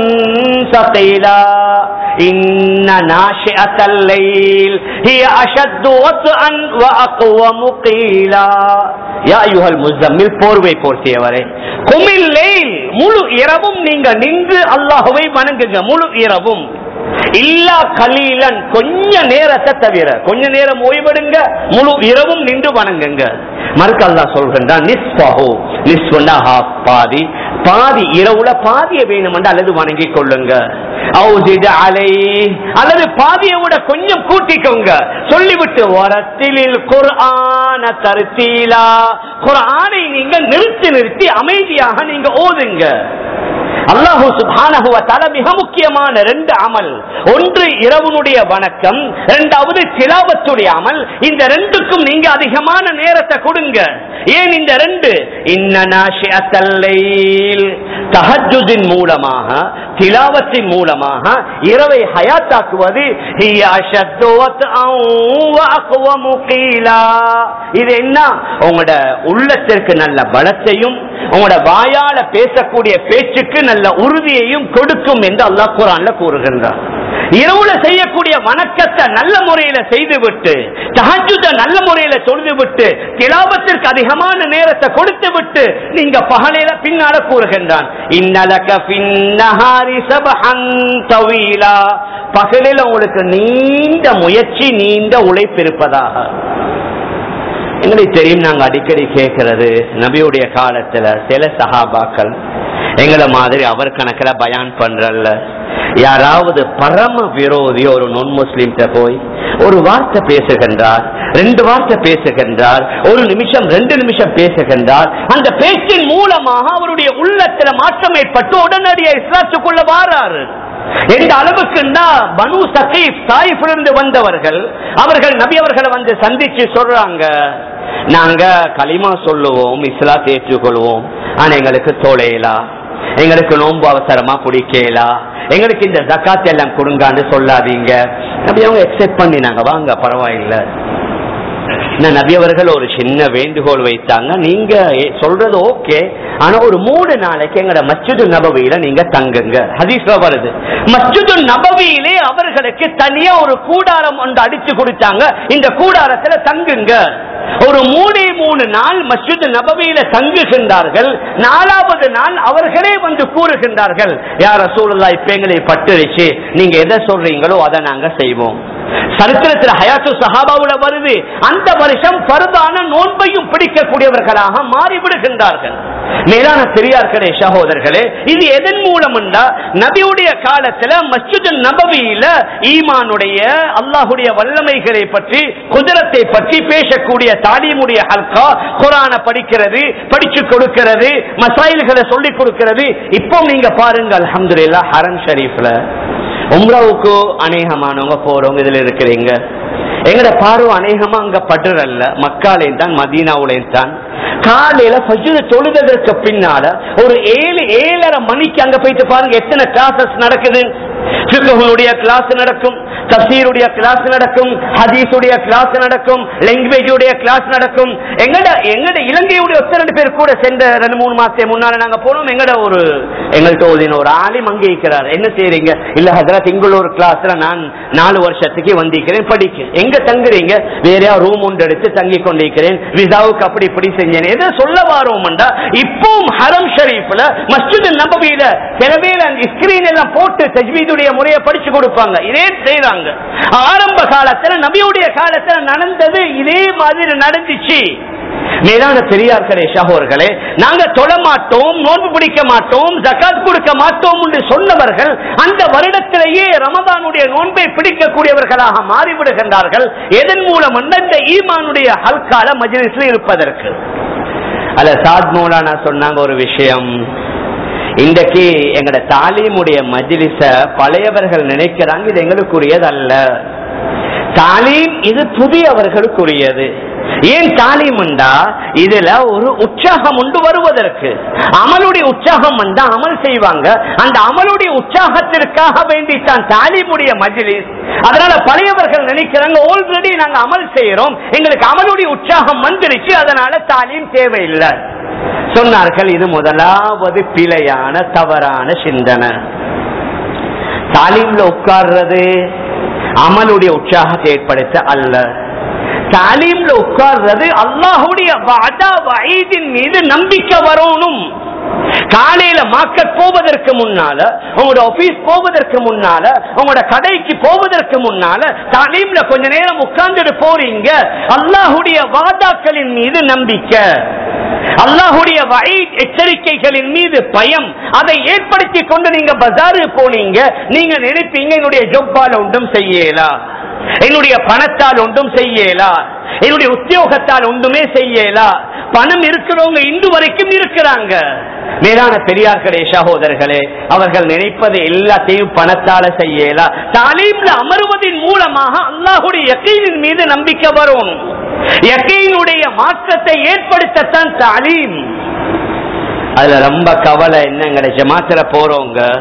ثقيلا إن ناشئة الليل هي أشد وطئا وأقوم قيلا யா யுஹல் முஸ்தம்மில் போர்வை போர்த்தியவரே குமில் லைல் முழு இரவும் நீங்க நின்று அல்லாஹுவை வணங்குங்க முழு இரவும் இல்லா கலீலன் கொஞ்ச நேரத்தை தவிர கொஞ்ச நேரம் ஓய்வெடுங்க முழு இரவும் நின்று வணங்குங்க மறுக்க அல்லாஹ் சொல்கின்றான் நிஸ்பஹு நிஸ்வண்டா ஹாஃப் பாதி பாதி இரவுல பாதியை வேணுமென்று அல்லது வணங்கி கொள்ளுங்க அவுசித அலை அல்லது பாதியை விட கொஞ்சம் கூட்டிக்கோங்க சொல்லிவிட்டு வரத்திலில் குர்ஆன தருத்தீலா குர்ஆனை நீங்க நிறுத்தி நிறுத்தி அமைதியாக நீங்க ஓதுங்க அல்லாஹு சுப்ஹானஹு வ தஆலா மிக முக்கியமான ரெண்டு அமல் ஒன்று இரவுனுடைய வணக்கம் இரண்டாவது திலாவத்துடைய அமல் இந்த ரெண்டுக்கும் நீங்க அதிகமான நேரத்தை கொடுங்க ஏன் இந்த ரெண்டு இன்ன நாஷிஅத்தல் லைல் தஹஜ்ஜுதின் மூலமாக திலாவத்தின் மூலமாக இரவை ஹயாத்தாக்குவது ஹிய அஷத்து வத்அன் வ அக்வமு கீலா. இது என்ன உங்களோட உள்ளத்திற்கு நல்ல பலத்தையும் உங்களோட வாயால பேசக்கூடிய பேச்சுக்கு நல்ல உறுதியையும் கொடுக்கும் என்று அல்லாஹ் குரான்ல கூறுகின்றார் இரவுல செய்யக்கூடிய வணக்கத்தை நல்ல முறையில செய்துவிட்டு தஹஜுத நல்ல முறையில தொழுது விட்டு திலாபத்திற்கு அதிகமான நேரத்தை கொடுத்து விட்டு நீங்க பகலில பின்னால கூறுகின்றான் இன்னலக பின்னஹாரி சபஹன் தவீலா பகலில் உங்களுக்கு நீண்ட முயற்சி நீண்ட உழைப்பு இருப்பதாக எங்களுக்கு தெரியும் நாங்க அடிக்கடி கேட்கிறது நபியுடைய காலத்துல சில சஹாபாக்கள் எங்களை மாதிரி அவர் கணக்குல பயான் பண்றல்ல யாராவது பரம விரோதி ஒரு நொன் முஸ்லிம்கிட்ட போய் ஒரு வார்த்தை பேசுகின்றார் ரெண்டு வார்த்தை பேசுகின்றார் ஒரு நிமிஷம் ரெண்டு நிமிஷம் பேசுகின்றார் அந்த பேச்சின் மூலமாக அவருடைய உள்ளத்துல மாற்றம் ஏற்பட்டு உடனடியாக இஸ்லாத்துக்குள்ள வாராரு எந்த அளவுக்குன்னா பனு சகீப் தாயிலிருந்து வந்தவர்கள் அவர்கள் நபி அவர்களை வந்து சந்திச்சு சொல்றாங்க நாங்க களிமா சொல்லுவோம் இஸ்லாத்தை ஏற்றுக்கொள்வோம் ஆனா எங்களுக்கு தொலைலா எங்களுக்கு நோன்பு அவசரமா பிடிக்கலா எங்களுக்கு இந்த ஜக்காத் எல்லாம் கொடுங்கான்னு சொல்லாதீங்க நபி அவங்க எக்ஸெப்ட் பண்ணினாங்க வாங்க பரவாயில்லை நான் நபி அவர்கள் ஒரு சின்ன வேண்டுகோள் வைத்தாங்க நீங்க ஏ- சொல்றது ஓகே ஆனா ஒரு மூணு நாளைக்கு எங்கட மஸ்ஜிது நபவியில நீங்க தங்குங்க ஹதீஸ்ல வருது மஸ்ஜிது நபவியிலே அவர்களுக்கு தனியா ஒரு கூடாரம் ஒன்று அடிச்சு கொடுத்தாங்க இந்த கூடாரத்துல தங்குங்க ஒரு மூணே மூணு நாள் மஸ்ஜித் நபவியில தங்குகின்றார்கள் நாலாவது நாள் அவர்களே வந்து கூறுகின்றார்கள் யார் ரசூலுல்லா இப்ப எங்களை பட்டுருச்சு நீங்க எதை சொல்றீங்களோ அதை நாங்க செய்வோம் சரித்திரத்தில் ஹயாத்து சஹாபாவுல வருது அந்த வருஷம் பருதான நோன்பையும் பிடிக்கக்கூடியவர்களாக மாறிவிடுகின்றார்கள் மேலான பெரியார்களே சகோதரர்களே இது எதன் மூலம் நபியுடைய காலத்துல மஸ்ஜித் நபவியில ஈமானுடைய அல்லாஹுடைய வல்லமைகளை பற்றி குதிரத்தை பற்றி பேசக்கூடிய தாலீமுடைய ஹல்கா குரான படிக்கிறது படிச்சு கொடுக்கிறது மசாயில்களை சொல்லிக் கொடுக்கிறது இப்போ நீங்க பாருங்க அல்ஹம்துலில்லாஹ் ஹரம் ஷரீஃப்ல உம்ராவுக்கு அநேகமானவங்க போறவங்க இதுல இருக்கிறீங்க எங்கட பார்வை அநேகமா அங்க படுறல்ல மக்காலேயும் தான் மதீனாவுலேயும் தான் காலையில ஃபஜ்ர் தொழுதற்கு பின்னால ஒரு ஏழு ஏழரை மணிக்கு அங்க போயிட்டு பாருங்க எத்தனை கிளாஸஸ் நடக்குது ஃபிக்ஹுடைய கிளாஸ் நடக்கும் தஃசீருடைய கிளாஸ் நடக்கும் ஹதீஸுடைய கிளாஸ் நடக்கும் லாங்குவேஜுடைய கிளாஸ் நடக்கும் எங்கட எங்கட இலங்கையுடைய ஒத்த ரெண்டு பேர் கூட சென்ற ரெண்டு மூணு மாசத்துக்கு முன்னால நாங்க போனோம் எங்கட ஒரு எங்கள்கிட்ட ஓதின ஒரு ஆலிம் அங்கே இருக்கிறார் என்ன செய்றீங்க இல்ல ஹதரத் இங்குள்ள ஒரு கிளாஸ்ல நான் நாலு வருஷத்துக்கு வந்திருக்கிறேன் படிக்க எங்க தங்குறீங்க வேறையா ரூம் ஒன்று எடுத்து தங்கி கொண்டிருக்கிறேன் விசாவுக்கு அப்படி இப்படி செஞ்சேன் எதை சொல்ல வாரோம்டா இப்பவும் ஹரம் ஷரீஃப்ல மஸ்ஜித் நபவியில சில பேர் அந்த ஸ்கிரீன் எல்லாம் போட்டு தஜ்வீதுடைய முறையை படிச்சு கொடுப்பாங்க இதே செய்றாங்க ஆரம்ப காலத்துல நபியுடைய காலத்துல நடந்தது இதே மாதிரி நடந்துச்சு மேலான பெரியார்களே சகோதரர்களே நாங்க தொழ மாட்டோம் நோன்பு பிடிக்க மாட்டோம் ஜக்காத் கொடுக்க மாட்டோம் என்று சொன்னவர்கள் அந்த வருடத்திலேயே ரமதானுடைய நோன்பை பிடிக்கக்கூடியவர்களாக மாறிவிடுகின்றார்கள் எதன் மூலம் இந்த ஈமானுடைய ஹல்கால மஜ்லிஸ்ல இருப்பதற்கு அல்ல சாத் மௌலானா சொன்னாங்க ஒரு விஷயம் இன்றைக்கு எங்கட தாலீமுடைய மஜ்லிஸ பழையவர்கள் நினைக்கிறாங்க இது எங்களுக்குரியது அல்ல தாலீம் இது புதியவர்களுக்குரியது ஏன் தாலீம் உண்டா இதுல ஒரு உற்சாகம் உண்டு வருவதற்கு அமலுடைய உற்சாகம் வந்தா அமல் செய்வாங்க அந்த அமலுடைய உற்சாகத்திற்காக வேண்டி தான் தாலீமுடைய மஜ்லிஸ் அதனால பழையவர்கள் நினைக்கிறாங்க ஆல்ரெடி நாங்க அமல் செய்யறோம் எங்களுக்கு அமலுடைய உற்சாகம் வந்துருச்சு அதனால தாலீம் தேவையில்லை சொன்னார்கள் இது முதலாவது பிழையான தவறான சிந்தனை தாலீம்ல உட்கார்றது அமலுடைய உற்சாகத்தை ஏற்படுத்த அல்ல தாலீம்ல உட்கார்றது அல்லாஹுடைய வாதா வயதின் மீது நம்பிக்கை வரணும் காலையில மார்க்கெட் போவதற்கு முன்னால உங்களோட ஆபீஸ் போவதற்கு முன்னால உங்களோட கடைக்கு போவதற்கு முன்னால தாலீம்ல கொஞ்ச நேரம் உட்கார்ந்துட்டு போறீங்க அல்லாஹுடைய வாதாக்களின் மீது நம்பிக்கை அல்லாஹுடைய வயீத் எச்சரிக்கைகளின் மீது பயம் அதை ஏற்படுத்தி கொண்டு நீங்க பஜாரு போனீங்க நீங்க நினைப்பீங்க என்னுடைய ஜொப்பால ஒன்றும் செய்யலா என்னுடைய பணத்தால் ஒன்றும் செய்யலா என்னுடைய உத்தியோகத்தால் ஒன்றுமே செய்யலா பணம் இருக்கிறவங்க இன்று வரைக்கும் இருக்கிறாங்க மேலான பெரியார்களே சகோதரர்களே அவர்கள் நினைப்பது எல்லாத்தையும் பணத்தால செய்யலா தாலீம்ல அமருவதன் மூலமாக அல்லாஹுடைய யக்கீனின் மீது நம்பிக்கை வரும் யக்கீனுடைய மாற்றத்தை ஏற்படுத்தத்தான் தாலீம் அதுல ரொம்ப கவலை என்னங்கிற ஜமாத்துல போறவங்க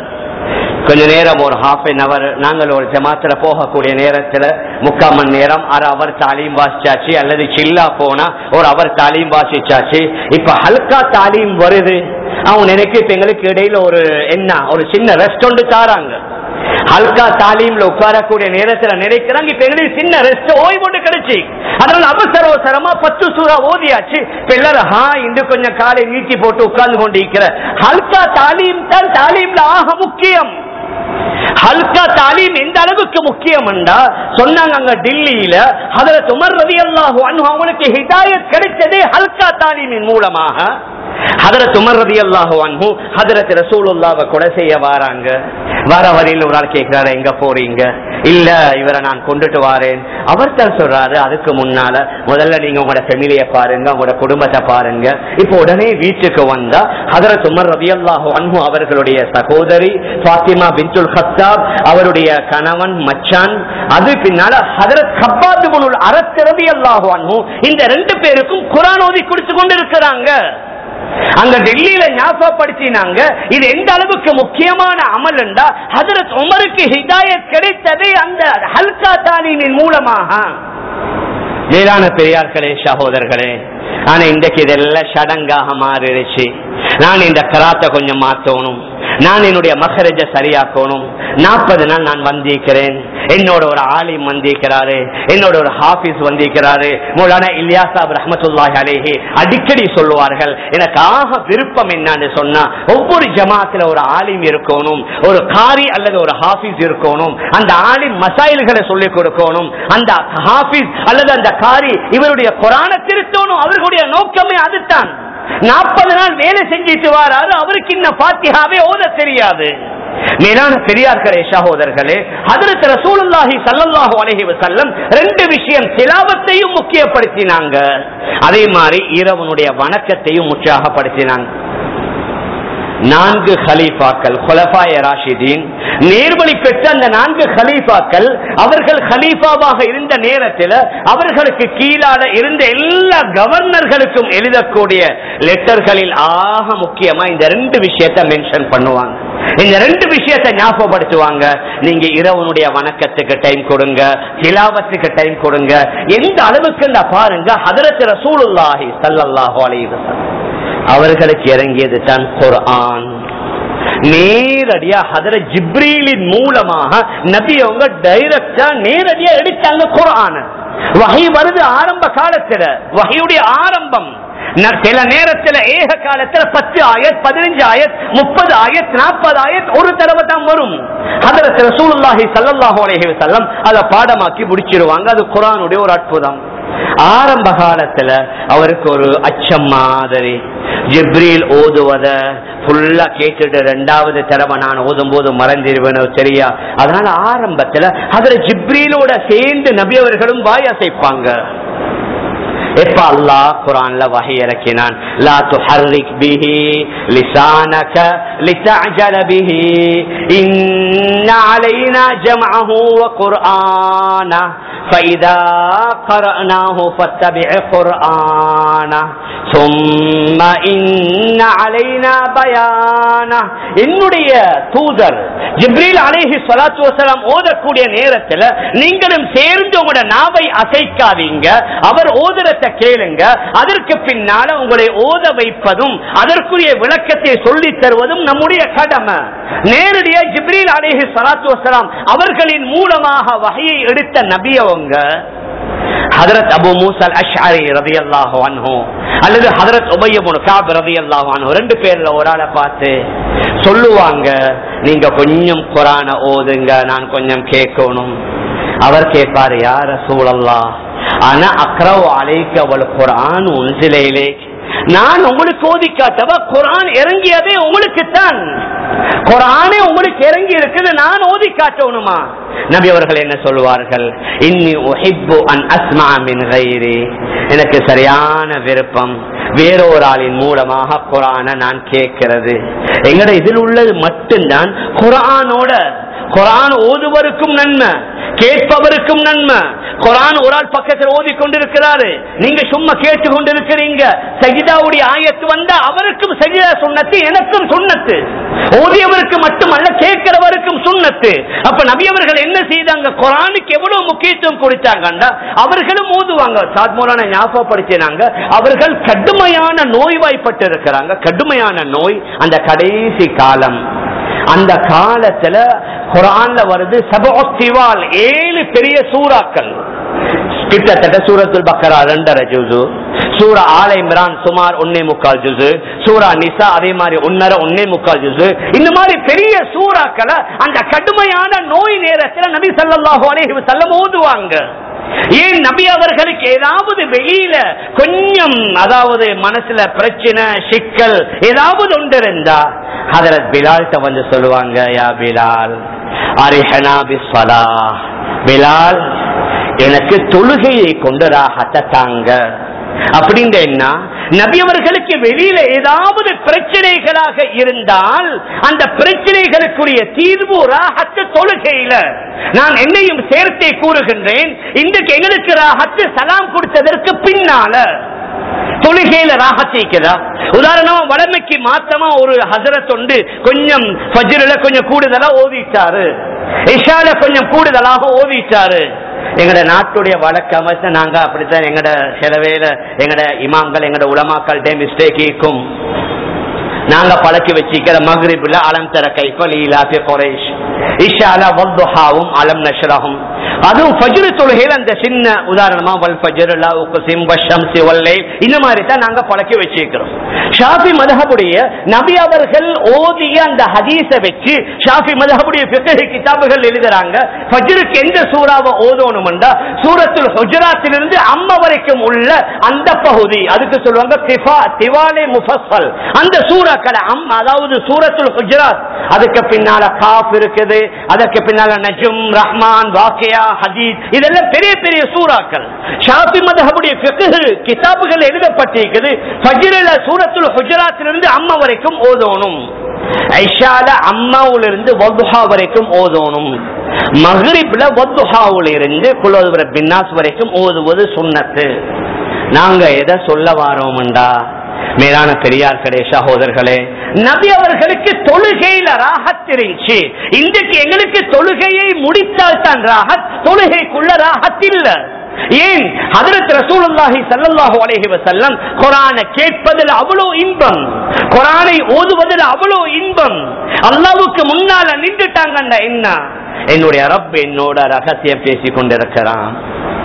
கொஞ்ச நேரம் ஒரு ஹாஃப் அன் அவர் நாங்கள் ஒரு ஜமாத்துல போகக்கூடிய நேரத்துல முக்கால் மணி நேரம் அரை அவர் தாலீம் வாசிச்சாச்சு அல்லது சில்லா போனா ஒரு அவர் தாலீம் வாசிச்சாச்சு இப்ப ஹல்கா தாலீம் வருது அவங்க நினைக்க இப்ப எங்களுக்கு இடையில ஒரு என்ன ஒரு சின்ன ரெஸ்ட் ஒன்று தாராங்க ஹல்கா தாலீம்ல உட்காரக்கூடிய நேரத்துல நினைக்கிறாங்க இப்ப எங்களுக்கு சின்ன ரெஸ்ட் ஓய்வு ஒன்று கிடைச்சு அதனால அவசர அவசரமா பத்து சூறா ஓதியாச்சு இப்ப எல்லாரும் ஹா இன்று கொஞ்சம் காலை நீட்டி போட்டு உட்கார்ந்து கொண்டு இருக்கிற ஹல்கா தாலீம் தான் தாலீம்ல ஆக முக்கியம் ஹல்கா தாலீம் எந்த அளவுக்கு முக்கியம் சொன்னாங்க அங்க டில்லியில ஹதரத் உமர் ரவி அல்லாஹு அவங்களுக்கு ஹிதாயத் கிடைச்சதே ஹல்கா தாலீமின் மூலமாக ஹதரத் உமர் ரதி அல்லாஹு அன்ஹு ஹதரத் ரசூலுல்லாவை கொலை செய்ய வாராங்க வர வரையில் ஒரு ஆள் கேட்கிறாரு எங்க போறீங்க இல்ல இவரை நான் கொண்டுட்டு வாரேன் அவர் தான் சொல்றாரு அதுக்கு முன்னால முதல்ல நீங்க உங்களோட ஃபெமிலிய பாருங்க உங்களோட குடும்பத்தை பாருங்க இப்போ உடனே வீட்டுக்கு வந்தா ஹதரத் உமர் ரதி அல்லாஹு அன்ஹு அவர்களுடைய சகோதரி பாத்திமா பின்துல் ஹத்தாப் அவருடைய கணவன் மச்சான் அது பின்னால ஹதரத் ஹப்பாத்து முனுல் அரத் ரதி அல்லாஹு அன்ஹு இந்த ரெண்டு பேருக்கும் குரான் ஓதி குடிச்சு கொண்டு இருக்கிறாங்க அங்க டெல்லியில ஞாபகப்படுத்தினாங்க இது எந்த அளவுக்கு முக்கியமான அமல் என்றா ஹதரத் உமருக்கு ஹிதாயத் கிடைத்ததே அந்த ஹல்கா தாலீமின் மூலமாக மேலான பெரியார்களே சகோதரர்களே ஆனா இன்றைக்கு இதெல்லாம் சடங்காக மாறிடுச்சு நான் இந்த கராத்தை கொஞ்சம் மாத்தணும் நான் என்னுடைய மகரஜ சரியாக்கணும் நாற்பது நாள் நான் வந்திருக்கிறேன் என்னோட ஒரு ஆலிம் வந்திருக்கிறாரு என்னோட ஒரு ஹாபிஸ் வந்திருக்கிறாரு மூலான இலியாசாப் ரஹமத்துல்லாஹி அலேஹி அடிக்கடி சொல்லுவார்கள் எனக்கு ஆக விருப்பம் என்னன்னு சொன்னா ஒவ்வொரு ஜமாத்துல ஒரு ஆலிம் இருக்கணும் ஒரு காரி அல்லது ஒரு ஹாபிஸ் இருக்கணும் அந்த ஆலிம் மசாயில்களை சொல்லிக் கொடுக்கணும் அந்த ஹாபிஸ் அல்லது அந்த காரி இவருடைய குரான திருத்தணும் அவர்களுடைய நோக்கமே அதுதான் நாற்பது நாள் வேலை செஞ்சிட்டு வராரு அவருக்கு இன்னும் பாத்தியாவே ஓத தெரியாது மேலான பெரியார்களே சகோதரர்களே ஹதரத் ரசூலுல்லாஹி ஸல்லல்லாஹு அலைஹி வஸல்லம் ரெண்டு விஷயம் திலாவத்தையும் முக்கியப்படுத்தினாங்க அதே மாதிரி இரவனுடைய வணக்கத்தையும் உற்சாகப்படுத்தினாங்க நான்கு ஹலீஃபாக்கள் ஹுலஃபாய ராஷிதீன் நேர்வழி பெற்ற அந்த நான்கு ஹலீஃபாக்கள் அவர்கள் ஹலீஃபாவாக இருந்த நேரத்தில் அவர்களுக்கு கீழாக இருந்த எல்லா கவர்னர்களுக்கும் எழுதக்கூடிய லெட்டர்களில் ஆக முக்கியமா இந்த ரெண்டு விஷயத்தை மென்ஷன் பண்ணுவாங்க இந்த ரெண்டு விஷயத்தை ஞாபகப்படுத்துவாங்க நீங்க இரவனுடைய வணக்கத்துக்கு டைம் கொடுங்க திலாவத்துக்கு டைம் கொடுங்க எந்த அளவுக்கு பாருங்க ஹதரத் ரசூலுல்லாஹி ஸல்லல்லாஹு அலைஹி வஸல்லம் அவர்களுக்கு இறங்கியது தான் குர்ஆன் நேரடியா ஹதர ஜிப்ரீலின் மூலமாக நபி அவங்க டைரக்டா நேரடியா எடுத்தாங்க குர்ஆன வகை வருது ஆரம்ப காலத்துல வகையுடைய ஆரம்பம் சில நேரத்துல ஏக காலத்துல பத்து ஆயத் பதினஞ்சு ஆயத் முப்பது ஆயத் நாற்பது ஆயத் ஒரு தடவை தான் வரும் அதுல ரசூலுல்லாஹி ஸல்லல்லாஹு அலைஹி வஸல்லம் அதை பாடமாக்கி முடிச்சிருவாங்க அது குர்ஆனுடைய ஒரு அற்புதம் ஆரம்ப காலத்துல அவருக்கு ஒரு அச்சம் மாதிரி ஜிப்ரீல் ஓதுவத ஃபுல்லா கேட்டுட்டு ரெண்டாவது தடவை நான் ஓதும் போது மறந்துடுவேனோ சரியா அதனால ஆரம்பத்துல அதுல ஜிப்ரீலோட சேர்ந்து நபி அவர்களும் வாய் அசைப்பாங்க எப்ப அல்லாஹ் குரான்ல வகை இறக்கினான் லா துஹர்ரிக் பிஹி லிசானக லிதஅஜல பிஹி இன்ன அலைனா ஜம்அஹு வ குர்ஆனா فإذا قرأناه فاتبع قرآنه ثم إن علينا بيانه என்னுடைய தூதர் ஜிப்ரீல் அலைஹி ஸலாத்து வஸலாம் ஓதக்கூடிய நேரத்துல நீங்களும் சேர்ந்து உங்களோட நாவை அசைக்காதீங்க அவர் ஓதுறத கேளுங்க அதற்கு பின்னால உங்களை ஓத வைப்பதும் அதற்குரிய விளக்கத்தை சொல்லி தருவதும் நம்முடைய கடமை நேரடியா ஜிப்ரீல் அலைஹி ஸலாத்து வஸலாம் அவர்களின் மூலமாக வகையை எடுத்த நபி அவங்க ஹதரத் அபு மூசல் அஷ்அரி ரதியல்லாஹு அன்ஹு அல்லது ஹதரத் உபய் இப்னு கஅப் ரதியல்லாஹு அன்ஹு ரெண்டு பேர்ல ஒரு ஆளை பார்த்து சொல்லுவாங்க நீங்க கொஞ்சம் குர்ஆனை ஓதுங்க நான் கொஞ்சம் கேட்கணும் அவர் கேட்பாரு யார் ரசூலல்லாஹ் ஆனா அக்ரவ் அலைக்க அவள் குர்ஆன் உன்சிலையிலே நான் உங்களுக்கு ஓதி காட்டவா குரான் இறங்கியதே உங்களுக்கு தான் குரானே உங்களுக்கு இறங்கி இருக்குது நான் ஓதி காட்டணுமா நபி அவர்கள் என்ன சொல்வார்கள் இன்னி உஹிப்பு அன் அஸ்மா மின் கைரி எனக்கு சரியான விருப்பம் வேறொரு ஆளின் மூலமாக குரானை நான் கேட்கிறது எங்கட இதில் உள்ளது மட்டும்தான் குரானோட குரான் ஓதுவருக்கும் நன்மை கேட்பவருக்கும் நன்மை குரான் ஒரு ஆள் பக்கத்தில் ஓதி கொண்டிருக்கிறாரு நீங்க சும்மா கேட்டு கொண்டிருக்கிறீங்க சஜிதாவுடைய ஆயத்து வந்தா அவருக்கும் சஜிதா சுண்ணத்து எனக்கும் சுண்ணத்து ஓதியவருக்கு மட்டுமல்ல கேட்கிறவருக்கும் சுண்ணத்து அப்ப நபி அவர்கள் என்ன செய்தாங்க குரானுக்கு எவ்வளவு முக்கியத்துவம் கொடுத்தாங்கண்டா அவர்களும் ஓதுவாங்க சாத்மூலான ஞாபகப்படுத்தினாங்க அவர்கள் கடுமையான நோய்வாய்ப்பட்டு இருக்கிறாங்க கடுமையான நோய் அந்த கடைசி காலம் அந்த காலத்துல குரான்ல வருது சபோத்திவால் ஏழு பெரிய சூறாக்கள் கிட்டத்தட்ட சூரத்துல் பக்கரா ரெண்டரை ஜுசு சூரா ஆலை இம்ரான் சுமார் ஒன்னே முக்கால் ஜுசு சூரா நிசா அதே மாதிரி ஒன்னரை ஒன்னே முக்கால் ஜுசு இந்த மாதிரி பெரிய சூறாக்களை அந்த கடுமையான நோய் நேரத்தில் நபி ஸல்லல்லாஹு அலைஹி வஸல்லம் ஓதுவாங்க ஏன் நபி அவர்களுக்கு ஏதாவது வெளியில கொஞ்சம் அதாவது மனசுல பிரச்சனை சிக்கல் ஏதாவது ஒன்று இருந்தா ஹதரத் பிலால்கிட்ட வந்து சொல்லுவாங்க யா பிலால் அரிஹனா பிஸ்வலா பிலால் எனக்கு தொழுகையை கொண்டு ராகத்தை தாங்க அப்படிங்க என்ன நபி அவர்களுக்கு வெளியில ஏதாவது பிரச்சனைகளாக இருந்தால் அந்த பிரச்சனைகளுக்குரிய தீர்வு ராகத்து தொழுகையில நான் என்னையும் சேர்த்தே கூறுகின்றேன் இன்றைக்கு எங்களுக்கு ராகத்து சலாம் கொடுத்ததற்கு பின்னால தொழுகையில ராகத்திக்கிறா உதாரணமா வளமைக்கு மாத்தமா ஒரு ஹசரத் உண்டு கொஞ்சம் ஃபஜ்ருல கொஞ்சம் கூடுதலா ஓதிட்டாரு இஷால கொஞ்சம் கூடுதலாக ஓதிட்டாரு எங்கட நாட்டுடைய வழக்கம் நாங்க அப்படித்தான் எங்கட சில வேலை எங்கட இமாம்கள் எங்கட உலமாக்கள்கிட்ட மிஸ்டேக் இருக்கும் நாங்க பழக்கி வச்சிக்கிற மஹ்ரிப்ல அலம் தர கைஃபல் ஈலாஃபி குறைஷ் இஷால வல்துஹாவும் அலம் நஷ்ரஹும் அதுவும் ஃபஜ்ர் தொழுகையில் அந்த சின்ன உதாரணமா வல் ஃபஜ்ர் லா உக்ஸிம் வஷம்சி வல்லைல் இந்த மாதிரி தான் நாங்க பழக்கி வச்சிருக்கிறோம் ஷாஃபி மதஹபுடைய நபி அவர்கள் ஓதிய அந்த ஹதீஸை வச்சு ஷாஃபி மதஹபுடைய ஃபிக்ஹ் கிதாபுகள் எழுதுறாங்க ஃபஜ்ருக்கு எந்த சூறாவை ஓதணும்டா சூரத்துல் ஹுஜராத்திலிருந்து அம்மா வரைக்கும் உள்ள அந்த பகுதி அதுக்கு சொல்லுவாங்க திஃபா திவாலே முஃபஸ்ஸல் அந்த சூறாக்களை அம் அதாவது சூரத்துல் ஹுஜராத் அதுக்கு பின்னால காஃப் இருக்குது அதற்கு பின்னால நஜும் ரஹ்மான் வாக்கியா ஹதீஸ் இதெல்லாம் பெரிய பெரிய சூறாக்கள் ஷாஃபி மதஹபுடைய ஃபிக்ஹ் கிதாபுகள் எழுதப்பட்டிருக்குது ஃபஜ்ரில சூரத்துல் ஹுஜராத்திலிருந்து அம்மா வரைக்கும் ஓதணும் ஐஷால அம்மாவுல இருந்து வதுஹா வரைக்கும் ஓதணும் மஹ்ரிப்ல வதுஹாவுல இருந்து குலோதுபுர பின்னாஸ் வரைக்கும் ஓதுவது சுன்னத்து நாங்க எதை சொல்ல வாரோம்டா மேலான பெரியார்களே சகோதரர்களே நபி அவர்களுக்கு தொழுகையில ராகத் இருந்துச்சு இன்றைக்கு எங்களுக்கு தொழுகையை முடித்தால் தான் ராகத் தொழுகைக்குள்ள ராகத் இல்ல ஏன் ஹதரத் ரசூலுல்லாஹி ஸல்லல்லாஹு அலைஹி வஸல்லம் குர்ஆனை கேட்பதில் அவ்வளவு இன்பம் குர்ஆனை ஓதுவதில் அவ்வளவு இன்பம் அல்லாஹ்வுக்கு முன்னால நின்றுட்டாங்கன்னா என்ன என்னுடைய ரப் என்னோட ரகசியம் பேசிக் கொண்டிருக்கிறான்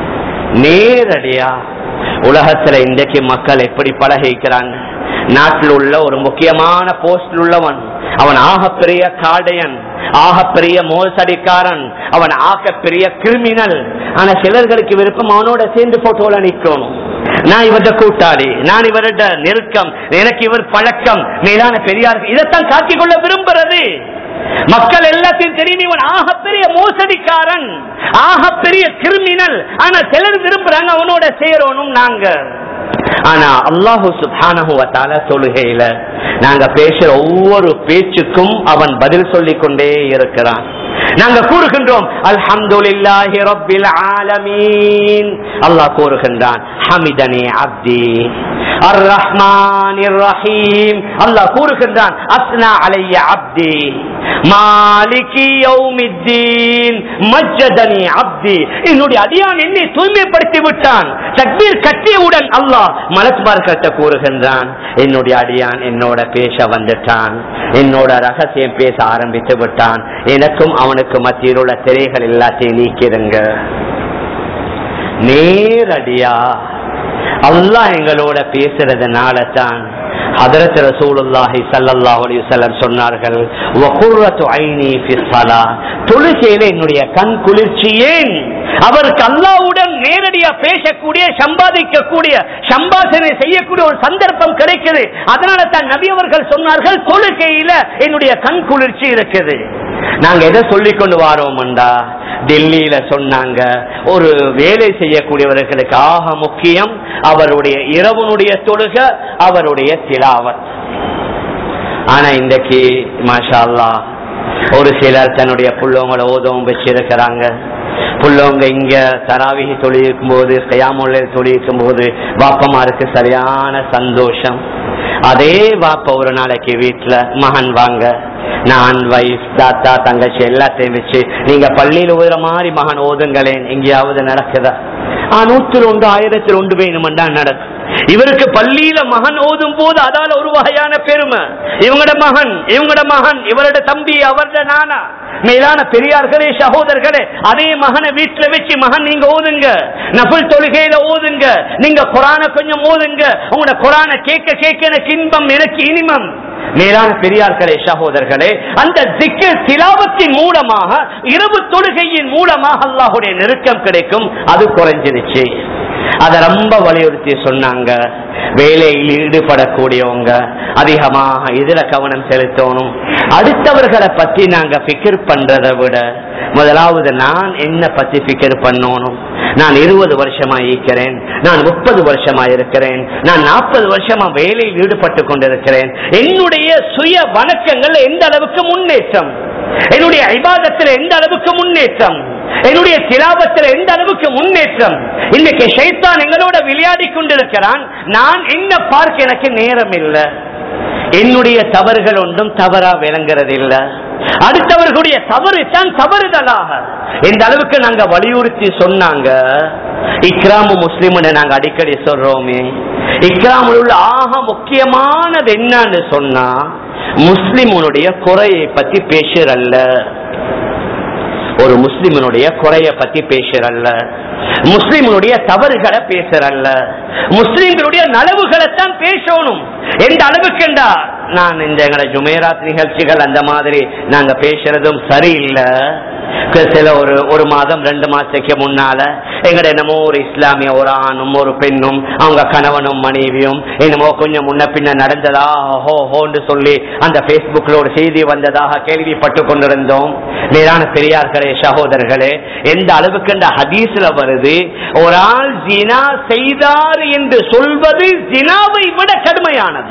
நேரடியா உலகத்துல இன்றைக்கு மக்கள் எப்படி பழகிக்கிறாங்க நாட்டில் உள்ள ஒரு முக்கியமான போஸ்டில் உள்ளவன் அவன் ஆகப்பெரிய காடையன் ஆகப்பெரிய மோசடிக்காரன் அவன் ஆகப்பெரிய கிரிமினல் ஆனா சிலர்களுக்கு விருப்பம் அவனோட சேர்ந்து போட்டோல நிக்கணும் நான் இவர்கிட்ட கூட்டாளி நான் இவர்கிட்ட நெருக்கம் எனக்கு இவர் பழக்கம் மேலான பெரியார் இதைத்தான் காட்டிக் கொள்ள விரும்புறது மக்கள் எல்லாத்தையும் தெரியும் இவன் ஆகப்பெரிய மோசடிக்காரன் ஆகப்பெரிய கிரிமினல் ஆனா சிலர் விரும்புறாங்க அவனோட சேரணும் நாங்க ஆனா அல்லாஹு சுப்ஹானஹு வ தஆலா தொழுகையில நாங்க பேசுற ஒவ்வொரு பேச்சுக்கும் அவன் பதில் சொல்லிக் கொண்டே இருக்கிறான் நாங்க கூறுகின்றோம் அல்ஹம்துலில்லாஹி ரப்பில் ஆலமீன் அல்லாஹ் கூறுகின்றான் ஹமிதனி அப்தி அர் ரஹ்மானிர் ரஹீம் அல்லாஹ் கூறுகின்றான் அஸ்னா அலைய அப்தி மாலிகி யௌமித்தீன் மஜ்ஜதனி அப்தி என்னுடைய அடியான் என்னை தூய்மைப்படுத்தி விட்டான் தக்பீர் கட்டியவுடன் அல்லாஹ் மலக்குமார்கிட்ட கூறுகின்றான் என்னுடைய அடியான் என்னோட பேச வந்துட்டான் என்னோட ரகசியம் பேச ஆரம்பித்து விட்டான் எனக்கும் அவனுக்கு மத்தியில் உள்ள திரைகள் எல்லாத்தையும் நீக்கிடுங்க நேரடியா அல்லாஹ் எங்களோட பேசுறதுனால தான் ஹதரத் ரசூலுல்லாஹி ஸல்லல்லாஹு அலைஹி வஸல்லம் சொன்னார்கள் வகுர்ரத்து ஐனி ஃபி ஸலா தொழுகையில என்னுடைய கண் குளிர்ச்சி ஏன் அவருக்கு அல்லாஹ்வுடன் நேரடியா பேசக்கூடிய சம்பாதிக்கக்கூடிய சம்பாஷணை செய்யக்கூடிய ஒரு சந்தர்ப்பம் கிடைக்குது அதனால தான் நபி அவர்கள் சொன்னார்கள் தொழுகையில என்னுடைய கண் குளிர்ச்சி இருக்குது நாங்க எதை சொல்லிக் கொண்டு வாரோம்டா டெல்லியில சொன்னாங்க ஒரு வேலை செய்யக்கூடியவர்களுக்கு ஆக முக்கியம் அவருடைய இரவனுடைய தொழுக அவருடைய திலாவத் ஆனா இன்றைக்கு மாஷா அல்லாஹ் ஒரு சிலர் தன்னுடைய புள்ளவங்களை ஓதவும் வச்சிருக்கிறாங்க உள்ளவங்க இங்க தராவிகி தொழிலிருக்கும் போது கயாமுள்ள தொழிலிருக்கும் போது வாப்பமாருக்கு சரியான சந்தோஷம் அதே வாப்ப ஒரு நாளைக்கு வீட்டுல மகன் வாங்க நான் வைஃப் தாத்தா தங்கச்சி எல்லாத்தையும் வச்சு நீங்க பள்ளியில் ஓதுற மாதிரி மகன் ஓதுங்களேன் எங்கேயாவது நடக்குதா ஆ நூத்தில் ஒன்று ஆயிரத்தில் ஒன்று வேணுமெண்டா நடக்கும் இவருக்கு பள்ளியில மகன் ஓதும் போது அதால ஒரு வகையான பெருமை இவங்களோட மகன் இவங்களோட மகன் இவரோட தம்பி அவரோட நானா மேலான பெரியார்களே சகோதரர்களே அதே மகனை வீட்டுல வச்சு மகன் நீங்க ஓதுங்க நபுல் தொழுகையில ஓதுங்க நீங்க குரான கொஞ்சம் ஓதுங்க உங்களோட குரான கேட்க கேட்க எனக்கு இன்பம் எனக்கு இனிமம் மேலான பெரியார்களே சகோதரர்களே அந்த திக்கர் திலாவத்தின் மூலமாக இரவு தொழுகையின் மூலமாக அல்லாஹுடைய நெருக்கம் கிடைக்கும் அது குறைஞ்சிருச்சு அதை ரொம்ப வலியுறுத்தி சொன்னாங்க வேலையில் ஈடுபடக்கூடியவங்க அதிகமாக இதுல கவனம் செலுத்தணும் அடுத்தவர்களை பத்தி நாங்க பிக்கர் பண்றதை விட முதலாவது நான் என்ன பத்தி பிக்கர் பண்ணணும் நான் இருபது வருஷமா இருக்கிறேன் நான் முப்பது வருஷமா இருக்கிறேன் நான் நாற்பது வருஷமா வேலையில் ஈடுபட்டு கொண்டிருக்கிறேன் என்னுடைய சுய வணக்கங்கள் எந்த அளவுக்கு முன்னேற்றம் என்னுடைய ஐபாதத்தில் எந்த அளவுக்கு முன்னேற்றம் என்னுடைய திலாபத்தில் எந்த அளவுக்கு முன்னேற்றம் இன்னைக்கு ஷைத்தான் எங்களோட விளையாடி கொண்டிருக்கிறான் நான் என்ன பார்க்க எனக்கு நேரம் இல்லை என்னுடைய தவறுகள் ஒன்றும் தவறா விளங்குறது இல்ல அடுத்தவர்களுடைய தவறு தான் தவறுதலாக இந்த அளவுக்கு நாங்க வலியுறுத்தி சொன்னாங்க இக்ராமு முஸ்லிம்னு நாங்க அடிக்கடி சொல்றோமே இக்ராமில் உள்ள ஆக முக்கியமானது என்னன்னு சொன்னா முஸ்லிமுடைய குறையை பத்தி பேசுறல்ல ஒரு முஸ்லிமனுடைய குறைய பத்தி பேசுறல்ல முஸ்லிம்களுடைய தவறுகளை பேசுறல்ல முஸ்லிம்களுடைய நலவுகளை தான் பேசணும் எந்த அளவுக்குண்டா நான் இந்த எங்களை ஜுமேராத் நிகழ்ச்சிகள் அந்த மாதிரி நாங்க பேசுறதும் சரியில்லை சில ஒரு ஒரு மாதம் ரெண்டு மாசத்துக்கு முன்னால எங்கட என்னமோ ஒரு இஸ்லாமிய ஒரு ஆணும் ஒரு பெண்ணும் அவங்க கணவனும் மனைவியும் என்னமோ கொஞ்சம் முன்ன பின்ன நடந்ததா ஹோ ஹோன்னு சொல்லி அந்த பேஸ்புக்ல ஒரு செய்தி வந்ததாக கேள்விப்பட்டு கொண்டிருந்தோம் மேலான பெரியார்களே சகோதரர்களே எந்த அளவுக்கு இந்த ஹதீஸ்ல வருது ஒரு ஆள் ஜினா செய்தார் என்று சொல்வது ஜினாவை விட கடுமையானது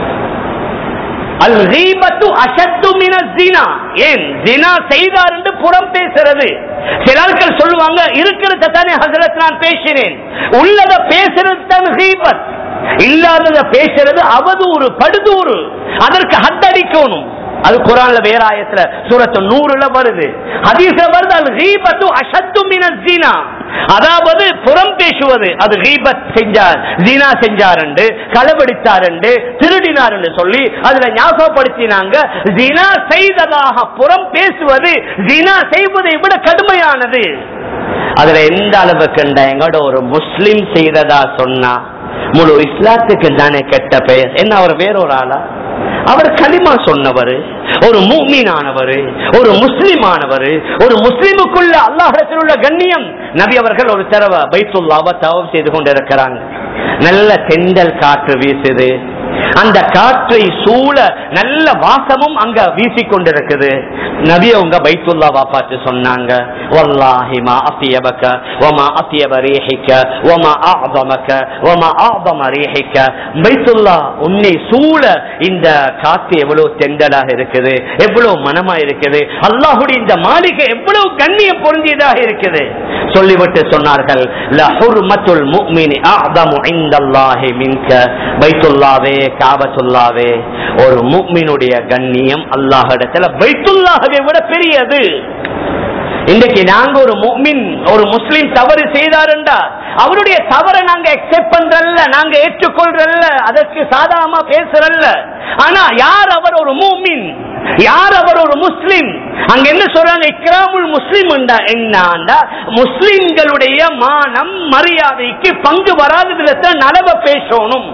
அல் ரீபத்து அசத்து மின ஜினா ஏன் ஜினா செய்தார் என்று புறம் பேசுறது சில ஆட்கள் சொல்லுவாங்க இருக்கிறத தானே ஹசரத் நான் பேசினேன் உள்ளத பேசுறது தான் ரீபத் இல்லாதத பேசுறது அவதூறு படுதூறு அதற்கு ஹத்தடிக்கணும் அது குரான்ல வேற ஆயத்துல சூரத்து நூறுல வருது ஹதீஸ்ல வருது அது ரீபத்து அசத்து மின ஜீனா அதாவது புறம் பேசுவது அது ரீபத் செஞ்சார் ஜீனா செஞ்சார் என்று களவெடுத்தார் என்று திருடினார் என்று சொல்லி அதுல ஞாபகப்படுத்தினாங்க ஜீனா செய்ததாக புறம் பேசுவது ஜீனா செய்வதை விட கடுமையானது அதுல எந்த அளவுக்கு எங்களோட ஒரு முஸ்லிம் செய்ததா சொன்னா முழு இஸ்லாத்துக்கு தானே கெட்ட பெயர் என்ன அவர் வேறொரு ஆளா அவர் களிமா சொன்னவர் ஒரு மூமீனானவர் ஒரு முஸ்லிமானவர் ஒரு முஸ்லிமுக்குள்ள அல்லாஹிடத்தில் உள்ள கண்ணியம் நபி அவர்கள் ஒரு தடவை பைத்துல்லாவ தவம் செய்து கொண்டிருக்கிறாங்க நல்ல தெண்டல் காற்று வீசுது அந்த காற்றை சூழ நல்ல வாசமும் அங்க வீசிக்கொண்டிருக்குது நபி அவங்க பைத்துல்லாவா பார்த்து சொன்னாங்க வல்லாஹி மா அத்தியபக வமா அத்தியப ரீஹிக்க வமா ஆதமக வமா ஆதம ரீஹிக்க பைத்துல்லா உன்னை சூழ இந்த காத்து எவ்வளவு தெண்டலாக இருக்குது எவ்வளவு மனமா இருக்குது அல்லாஹுடைய இந்த மாளிகை எவ்வளவு கண்ணியம் பொருந்தியதாக இருக்குது சொல்லிவிட்டு சொன்னார்கள் லஹுர்மத்துல் முஃமினி அஅதமு இந்தல்லாஹி மின்க பைத்துல்லாவே காபத்துல்லாவே ஒரு முஃமினுடைய கண்ணியம் அல்லாஹ்விடத்துல பைத்துல்லாஹவை விட பெரியது இன்றைக்கு நாங்க ஒரு முஃமின் ஒரு முஸ்லிம் தவறு செய்தாருண்டா அவருடைய தவறை நாங்க அக்செப்ட் பண்றல்ல நாங்க ஏற்றுக்கொள்றல்ல அதற்கு சாதாரணமா பேசுறல்ல ஆனா யார் அவர் ஒரு மூமின் யார் அவர் ஒரு முஸ்லிம் அங்க என்ன சொல்றாங்க இக்ராமுல் முஸ்லிம் என்னண்டா முஸ்லிம்களுடைய மானம் மரியாதைக்கு பங்கு வராத விதத்தை நலவ பேசணும்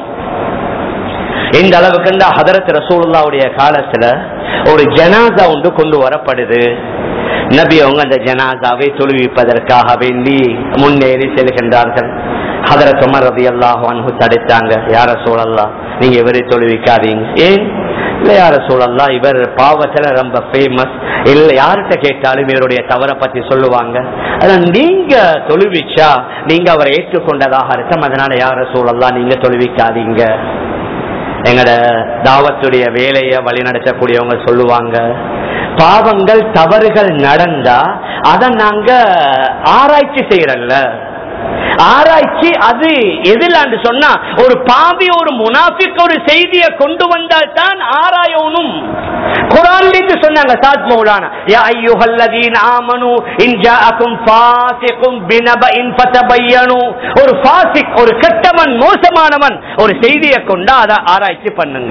இந்த அளவுக்கு இந்த ஹதரத் ரசூலுல்லாவுடைய காலத்துல ஒரு ஜனாதா ஒன்று கொண்டு வரப்படுது நபி அவங்க அந்த ஜனாதாவை தொழுவிப்பதற்காக வேண்டி முன்னேறி செல்கின்றார்கள் ஹதரத் உமர் ரதி அல்லாஹ் தடுத்தாங்க யார சூழல்லாம் நீங்க இவரை தொழுவிக்காதீங்க ஏன் இல்ல யார சூழல்லாம் இவர் பாவத்துல ரொம்ப ஃபேமஸ் இல்ல யார்கிட்ட கேட்டாலும் இவருடைய தவறை பத்தி சொல்லுவாங்க அதான் நீங்க தொழுவிச்சா நீங்க அவரை ஏற்றுக்கொண்டதாக அர்த்தம் அதனால யார சூழல்லாம் நீங்க தொழுவிக்காதீங்க எங்கட தாவத்துடைய வேலையை வழி நடத்தக்கூடியவங்க சொல்லுவாங்க பாவங்கள் தவறுகள் நடந்தா அதை நாங்க ஆராய்ச்சி செய்யறல்ல ஆராய்ச்சி அது எதிலாண்டு சொன்னா ஒரு பாவி ஒரு முனாஃபிக் ஒரு செய்தியை கொண்டு வந்தால் தான் ஆராயணும் குரான்ல சொன்னாங்க சாத் மௌலானா யா அய்யுஹல்லதீன ஆமனு இன் ஜாஅக்கும் ஃபாஸிகும் பினபஇன் ஃபதபையனு ஒரு ஃபாஸிக் ஒரு கெட்டவன் மோசமானவன் ஒரு செய்தியை கொண்டா அதை ஆராய்ச்சி பண்ணுங்க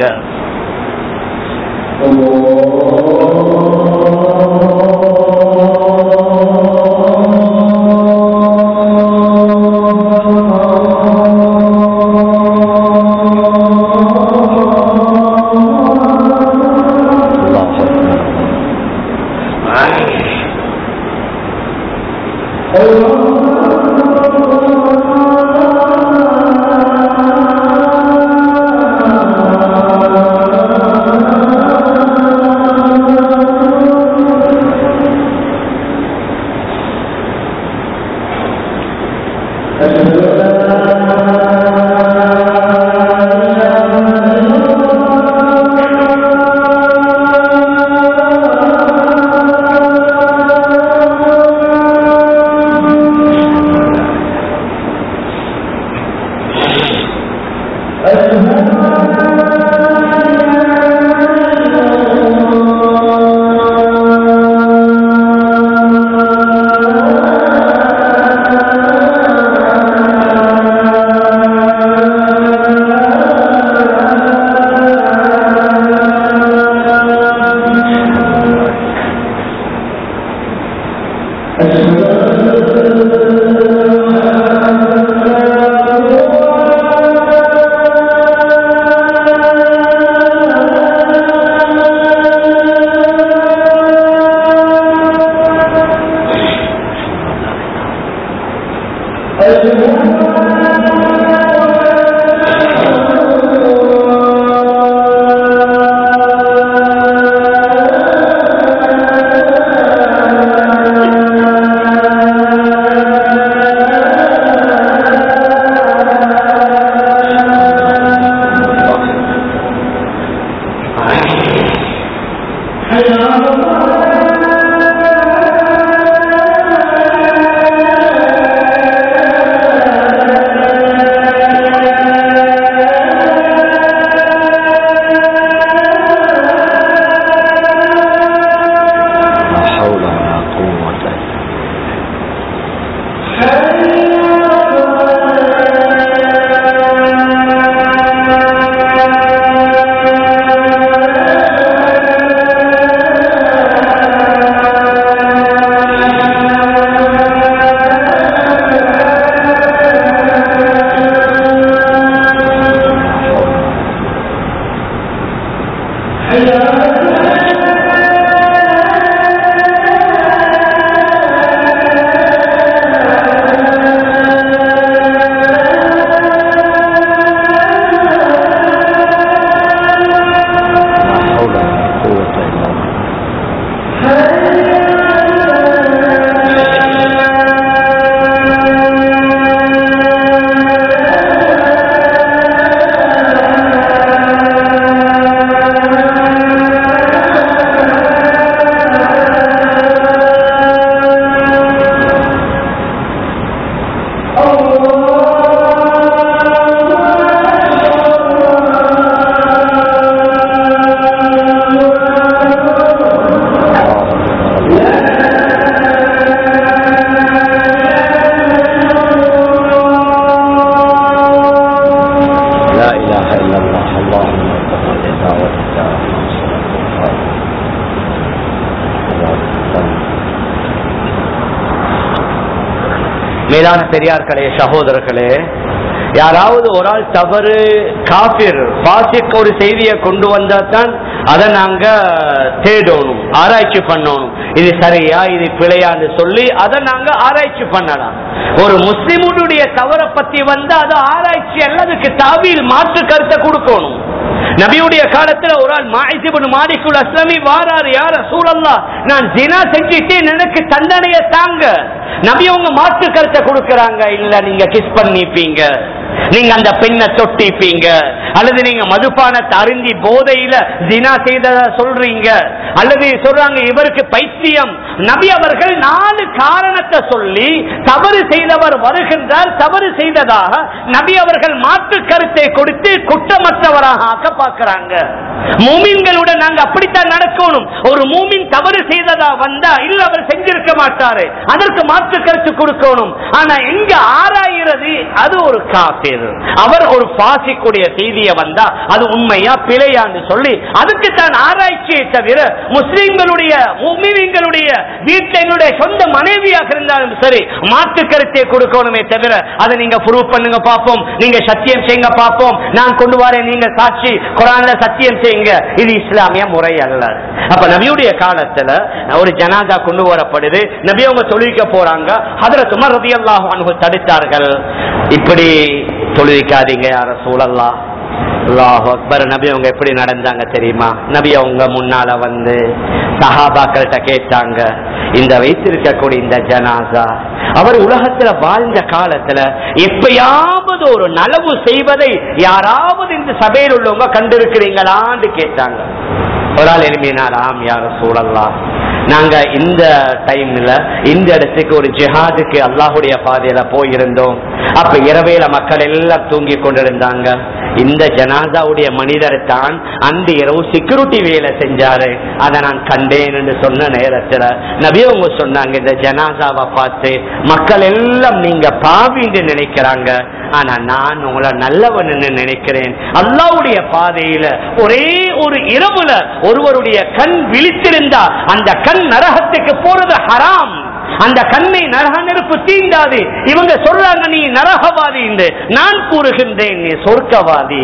மேலான பெரியார்களே சகோதரர்களே யாராவது ஒரு ஆள் தவறு காபிர் பாசிக் ஒரு செய்தியை கொண்டு வந்தா தான் அதை நாங்க தேடணும் ஆராய்ச்சி பண்ணணும் இது சரியா இது பிழையான்னு சொல்லி அதை நாங்க ஆராய்ச்சி பண்ணலாம் ஒரு முஸ்லிமுடைய தவறை பத்தி வந்து அது ஆராய்ச்சி அல்லதுக்கு தாவியில் மாற்று கருத்தை கொடுக்கணும் நபியுடைய காலத்துல ஒரு ஆள் மாயிசிபன் மாலிகுல் அஸ்லமி வாராரு யார சூழல்லா நான் ஜினா செஞ்சுட்டேன் எனக்கு தண்டனையை தாங்க நபி அவங்க மாற்று கருத்தை கொடுக்கறாங்க இல்ல நீங்க கிஸ் பண்ணிப்பீங்க நீங்க அந்த பெண்ணை தொட்டிப்பீங்க அல்லது நீங்க மதுபானத்தை அருந்தி போதையில தினா செய்ததா சொல்றீங்க அல்லது சொல்றாங்க இவருக்கு பைத்தியம் நபி அவர்கள் நாலு காரணத்தை சொல்லி தவறு செய்தவர் வருகின்றார் தவறு செய்ததாக நபி அவர்கள் மாற்று கருத்தை கொடுத்து குற்றமற்றவராக ஆக்க பார்க்கிறாங்க மூமின்களுடன் நாங்க அப்படித்தான் நடக்கணும் ஒரு மூமின் தவறு செய்ததா வந்தா இல்ல அவர் செஞ்சிருக்க மாட்டாரு அதற்கு மாற்று கருத்து கொடுக்கணும் ஆனா எங்க ஆராயிறது அது ஒரு காப்பீர் அவர் ஒரு பாசிக்கூடிய செய்தியை வந்தா அது உண்மையா பிழையான்னு சொல்லி அதுக்கு தான் ஆராய்ச்சியை தவிர முஸ்லிம்களுடைய முஸ்லிம்களுடைய வீட்டினுடைய சொந்த மனைவியாக இருந்தாலும் சரி மாற்று கருத்தை கொடுக்கணுமே தவிர அதை நீங்க ப்ரூவ் பண்ணுங்க பார்ப்போம் நீங்க சத்தியம் செய்யுங்க பார்ப்போம் நான் கொண்டு வரேன் நீங்க சாட்சி குரான்ல சத்தியம் செய்யுங்க இது இஸ்லாமிய முறை அல்ல அப்ப நபியுடைய காலத்துல ஒரு ஜனாதா கொண்டு வரப்படுது நபி அவங்க தொழுவிக்க போறாங்க அதுல சுமர் ரதி அல்லாஹ் தடுத்தார்கள் இப்படி தொழுவிக்காதீங்க யார சூழல்லா அல்லாஹ் அக்பர் நபி அவங்க எப்படி நடந்தாங்க தெரியுமா நபி அவங்க முன்னால வந்து சஹாபாக்கள்கிட்ட கேட்டாங்க இந்த வைத்திருக்கக்கூடிய இந்த ஜனாசா அவர் உலகத்துல வாழ்ந்த காலத்துல எப்பயாவது ஒரு நலவு செய்வதை யாராவது இந்த சபையில் உள்ளவங்க கண்டிருக்கிறீங்களான்னு கேட்டாங்க ஒரு ஆள் எழுப்பினார் ஆம் யார சூழல்லாம் நாங்க இந்த டைம்ல இந்த இடத்துக்கு ஒரு ஜிஹாதுக்கு அல்லாஹுடைய பாதையில போயிருந்தோம் அப்ப இரவையில மக்கள் எல்லாம் தூங்கி கொண்டிருந்தாங்க இந்த ஜனாதாவுடைய மனிதர் தான் அந்த இரவு செக்யூரிட்டி வேலை செஞ்சாரு அதை நான் கண்டேன் என்று சொன்ன நேரத்துல நபி அவங்க சொன்னாங்க இந்த ஜனாதாவை பார்த்து மக்கள் எல்லாம் நீங்க பாவின்னு நினைக்கிறாங்க ஆனா நான் உங்களை நல்லவன் நினைக்கிறேன் அல்லாவுடைய பாதையில ஒரே ஒரு இரவுல ஒருவருடைய கண் விழித்திருந்தா அந்த கண் நரகத்துக்கு போறது ஹராம் அந்த கண்ணை நரக நெருப்பு தீண்டாது இவங்க சொல்றாங்க நீ நரகவாதி என்று நான் கூறுகின்றேன் நீ சொர்க்கவாதி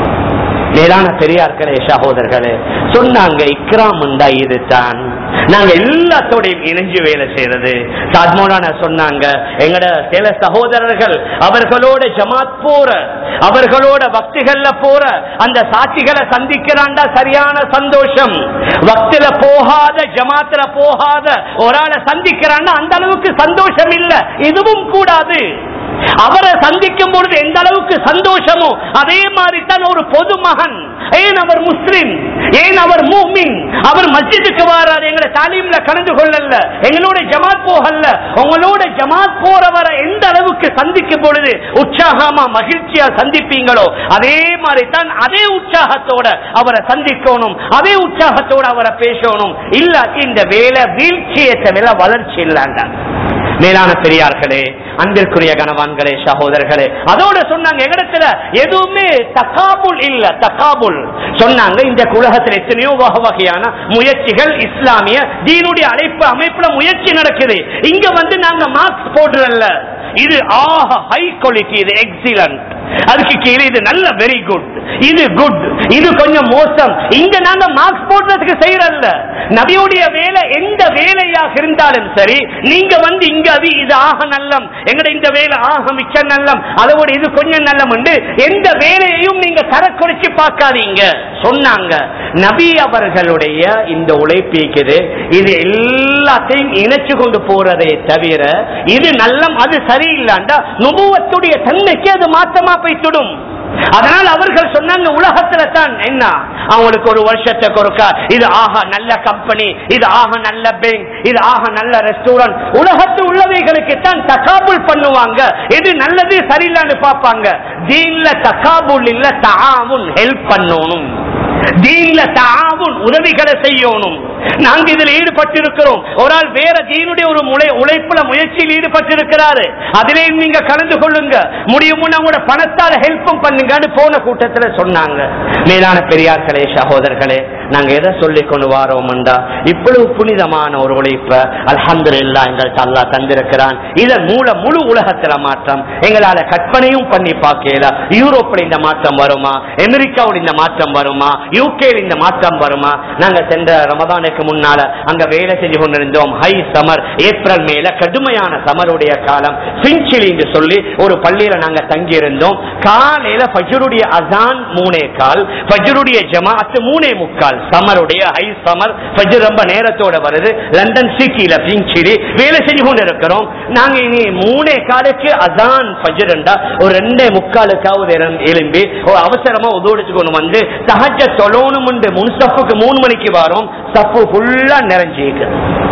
மேலான பெரியார்களே சகோதரர்களே சொன்னாங்க இக்ராம் உண்டா இதுதான் நாங்க எல்லாத்தோடையும் இணைஞ்சு வேலை செய்யறது சாத்மோலான சொன்னாங்க எங்கட சில சகோதரர்கள் அவர்களோட ஜமாத் போற அவர்களோட பக்திகள்ல போற அந்த சாட்சிகளை சந்திக்கிறாண்டா சரியான சந்தோஷம் பக்தில போகாத ஜமாத்துல போகாத ஒரு ஆளை சந்திக்கிறான்னா அந்த அளவுக்கு சந்தோஷம் இல்ல இதுவும் கூடாது அவரை சந்திக்கும் பொழுது எந்த அளவுக்கு சந்தோஷமோ அதே மாதிரி தான் ஒரு பொது மகன் ஏன் அவர் முஸ்லிம் ஏன் அவர் மூமின் அவர் மஸ்ஜிதுக்கு வராரு எங்களை தாலீம்ல கலந்து கொள்ளல எங்களோட ஜமாத் போகல உங்களோட ஜமாத் போறவரை எந்த அளவுக்கு சந்திக்கும் பொழுது உற்சாகமா மகிழ்ச்சியா சந்திப்பீங்களோ அதே மாதிரி தான் அதே உற்சாகத்தோட அவரை சந்திக்கணும் அதே உற்சாகத்தோட அவரை பேசணும் இல்ல இந்த வேலை வீழ்ச்சியை தவிர வளர்ச்சி இல்லாங்க மேலான பெரியார்களே அன்பிற்குரிய கணவான்களே சகோதரர்களே அதோட சொன்னாங்க எங்களிடத்துல எதுவுமே தக்காபுல் இல்ல தக்காபுல் சொன்னாங்க இந்த உலகத்தில் எத்தனையோ வகை வகையான முயற்சிகள் இஸ்லாமிய தீனுடைய அழைப்பு அமைப்புல முயற்சி நடக்குது இங்க வந்து நாங்க மார்க்ஸ் போடுறல்ல இது ஆஹா ஹை குவாலிட்டி இது எக்ஸிலண்ட் அதுக்கு கீழே இது நல்ல வெரி குட் இது குட் இது கொஞ்சம் மோசம் இங்க நாங்க மார்க்ஸ் போடுறதுக்கு செய்யறல்ல நபியுடைய வேலை எந்த வேலையாக இருந்தாலும் சரி நீங்க வந்து இங்க அது இது ஆக நல்லம் எங்கட இந்த வேலை ஆக மிச்ச நல்லம் அதோட இது கொஞ்சம் நல்லம் உண்டு எந்த வேலையையும் நீங்க தரக்குறைச்சு பார்க்காதீங்க சொன்னாங்க நபி அவர்களுடைய இந்த உழைப்பிக்குது இது எல்லாத்தையும் இணைச்சு கொண்டு போறதை தவிர இது நல்லம் அது சரியில்லாண்டா நுபுவத்துடைய தன்மைக்கு அது மாற்றமா போய் தொடும் அதனால் அவர்கள் சொன்னாங்க உலகத்துல தான் என்ன அவங்களுக்கு ஒரு வருஷத்துக்கு ஒருக்கா இது ஆக நல்ல கம்பெனி இது ஆக நல்ல பேங்க் இது ஆக நல்ல ரெஸ்டாரண்ட் உலகத்து உள்ளவைகளுக்கு தான் தகாபுல் பண்ணுவாங்க எது நல்லது சரியில்லான்னு பார்ப்பாங்க தீன்ல தகாபுல் இல்ல தாவும் ஹெல்ப் பண்ணணும் தீன்ல தாவும் உதவிகளை செய்யணும் நாங்க இதுல ஈடுபட்டிருக்கிறோம் ஒரு ஆள் வேற தீனுடைய ஒரு முளை உழைப்புல முயற்சியில் ஈடுபட்டிருக்கிறாரு அதிலே நீங்க கலந்து கொள்ளுங்க முடியும்னா கூட பணத்தால ஹெல்ப்பும் பண்ணுங்கன்னு போன கூட்டத்துல சொன்னாங்க மேலான பெரியார்களே சகோதரர்களே நாங்க எதை சொல்லி கொண்டு வாரோம்டா இவ்வளவு புனிதமான ஒரு உழைப்ப அல்ஹம்து இல்லா எங்களுக்கு அல்லா தந்திருக்கிறான் இதன் மூலம் முழு உலகத்துல மாற்றம் எங்களால கற்பனையும் பண்ணி பார்க்கல யூரோப்ல இந்த மாற்றம் வருமா அமெரிக்காவில் இந்த மாற்றம் வருமா யூகேல இந்த மாற்றம் வருமா நாங்க சென்ற ரமதானை நாளுக்கு முன்னால அங்க வேலை செஞ்சு கொண்டிருந்தோம் ஹை சமர் ஏப்ரல் மேல கடுமையான சமருடைய காலம் பிஞ்சிலி என்று சொல்லி ஒரு பள்ளியில நாங்க தங்கி இருந்தோம் காலையில ஃபஜ்ருடைய அசான் மூணே கால் ஃபஜ்ருடைய ஜமாஅத் மூணே முக்கால் சமருடைய ஹை சமர் ஃபஜ்ர் ரொம்ப நேரத்தோட வருது லண்டன் சிட்டியில பிஞ்சிலி வேலை செஞ்சு கொண்டு இருக்கிறோம் நாங்க இனி மூணே காலுக்கு அசான் ஃபஜ்ருண்டா ஒரு ரெண்டே முக்காலுக்காவது எழும்- எழும்பி ஒரு அவசரமா உதோடிச்சு கொண்டு வந்து தஹஜ தொழணும் முன் சஃப்புக்கு மூணு மணிக்கு வரோம் சப்பு ஃபுல்லா நிறைஞ்சிருக்கு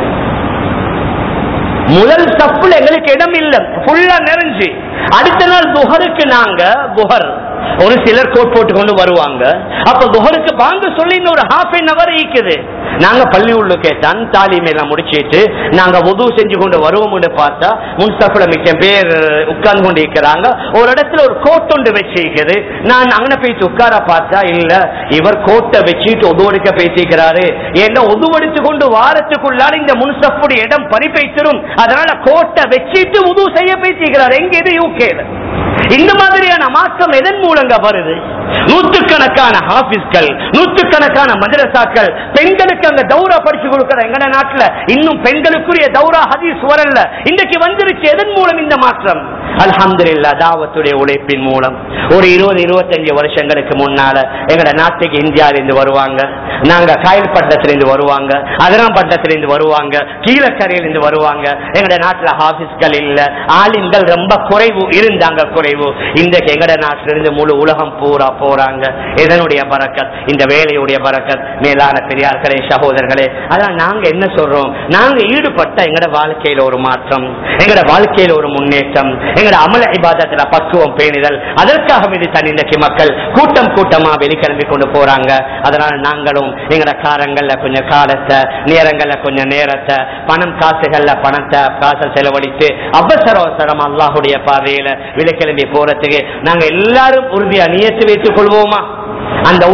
முதல் சப்புல எங்களுக்கு இடம் இல்ல ஃபுல்லா நிறைஞ்சு அடுத்த நாள் துஹருக்கு நாங்க புகர் ஒரு சிலர் கோட் போட்டு கொண்டு வருவாங்க அப்ப துஹருக்கு வாங்க சொல்லி இன்னும் ஒரு ஹாஃப் அன் அவர் ஈக்குது நாங்க பள்ளி உள்ள கேட்டான் தாலிம் எல்லாம் முடிச்சிட்டு நாங்க உது செஞ்சு கொண்டு வருவோம்னு பார்த்தா முன்சப்புல மிச்சம் பேர் உட்கார்ந்து கொண்டு இருக்கிறாங்க ஒரு இடத்துல ஒரு கோட் ஒன்று வச்சிருக்குது நான் அங்கே போயிட்டு உட்கார பார்த்தா இல்ல இவர் கோட்டை வச்சுட்டு உதவடிக்க பேசிக்கிறாரு ஏன்னா உதுவடித்து கொண்டு வாரத்துக்குள்ளால இந்த முன்சப்புடைய இடம் பறிப்பைத்திரும் அதனால கோட்டை வச்சிட்டு உது செய்ய பேசிக்கிறார் எங்க இது யூகேல இந்த மாதிரியான மாற்றம் எதன் மூலங்க வருது நூற்றுக்கணக்கான ஹாபிஸ்கள் நூற்றுக்கணக்கான மதரசாக்கள் பெண்களுக்கு அங்க தௌரா படிச்சு கொடுக்கிற எங்கட நாட்டுல இன்னும் பெண்களுக்குரிய தௌரா ஹதீஸ் வரல இன்றைக்கு வந்துருச்சு எதன் மூலம் இந்த மாற்றம் அல்ஹம்துலில்லாஹ் தாவத்துடைய உழைப்பின் மூலம் ஒரு இருபது இருபத்தஞ்சு வருஷங்களுக்கு முன்னால எங்கட நாட்டுக்கு இந்தியாவிலிருந்து வருவாங்க நாங்க காயல் பட்டத்திலிருந்து வருவாங்க அதரம் பட்டத்திலிருந்து வருவாங்க கீழக்கரையிலிருந்து வருவாங்க எங்கட நாட்டுல ஹாபிஸ்கள் இல்ல ஆலிம்கள் ரொம்ப குறைவு இருந்தாங்க குறைவு இன்றைக்கு எங்கட நாட்டிலிருந்து முழு உலகம் பூரா போறாங்க இதனுடைய பறக்கத் இந்த வேலையுடைய பறக்கத் மேலான பெரியார்களே சகோதரர்களே அதான் நாங்க என்ன சொல்றோம் நாங்க ஈடுபட்ட எங்கட வாழ்க்கையில ஒரு மாற்றம் எங்கட வாழ்க்கையில ஒரு முன்னேற்றம் எங்கட அமல இபாதத்துல பக்குவம் பேணுதல் அதற்காக இது தனி இன்றைக்கு மக்கள் கூட்டம் கூட்டமா வெளிக்கிளம்பி கொண்டு போறாங்க அதனால நாங்களும் எங்கட காரங்கள்ல கொஞ்சம் காலத்தை நேரங்கள்ல கொஞ்சம் நேரத்தை பணம் காசுகள்ல பணத்தை காசை செலவழித்து அவசர அவசரம் அல்லாஹுடைய பாதையில விலைக்கிளம்பி போறதுக்கு நாங்க எல்லாரும் உறுதியா நியத்து வைத்துக் கொள்வோமா அந்த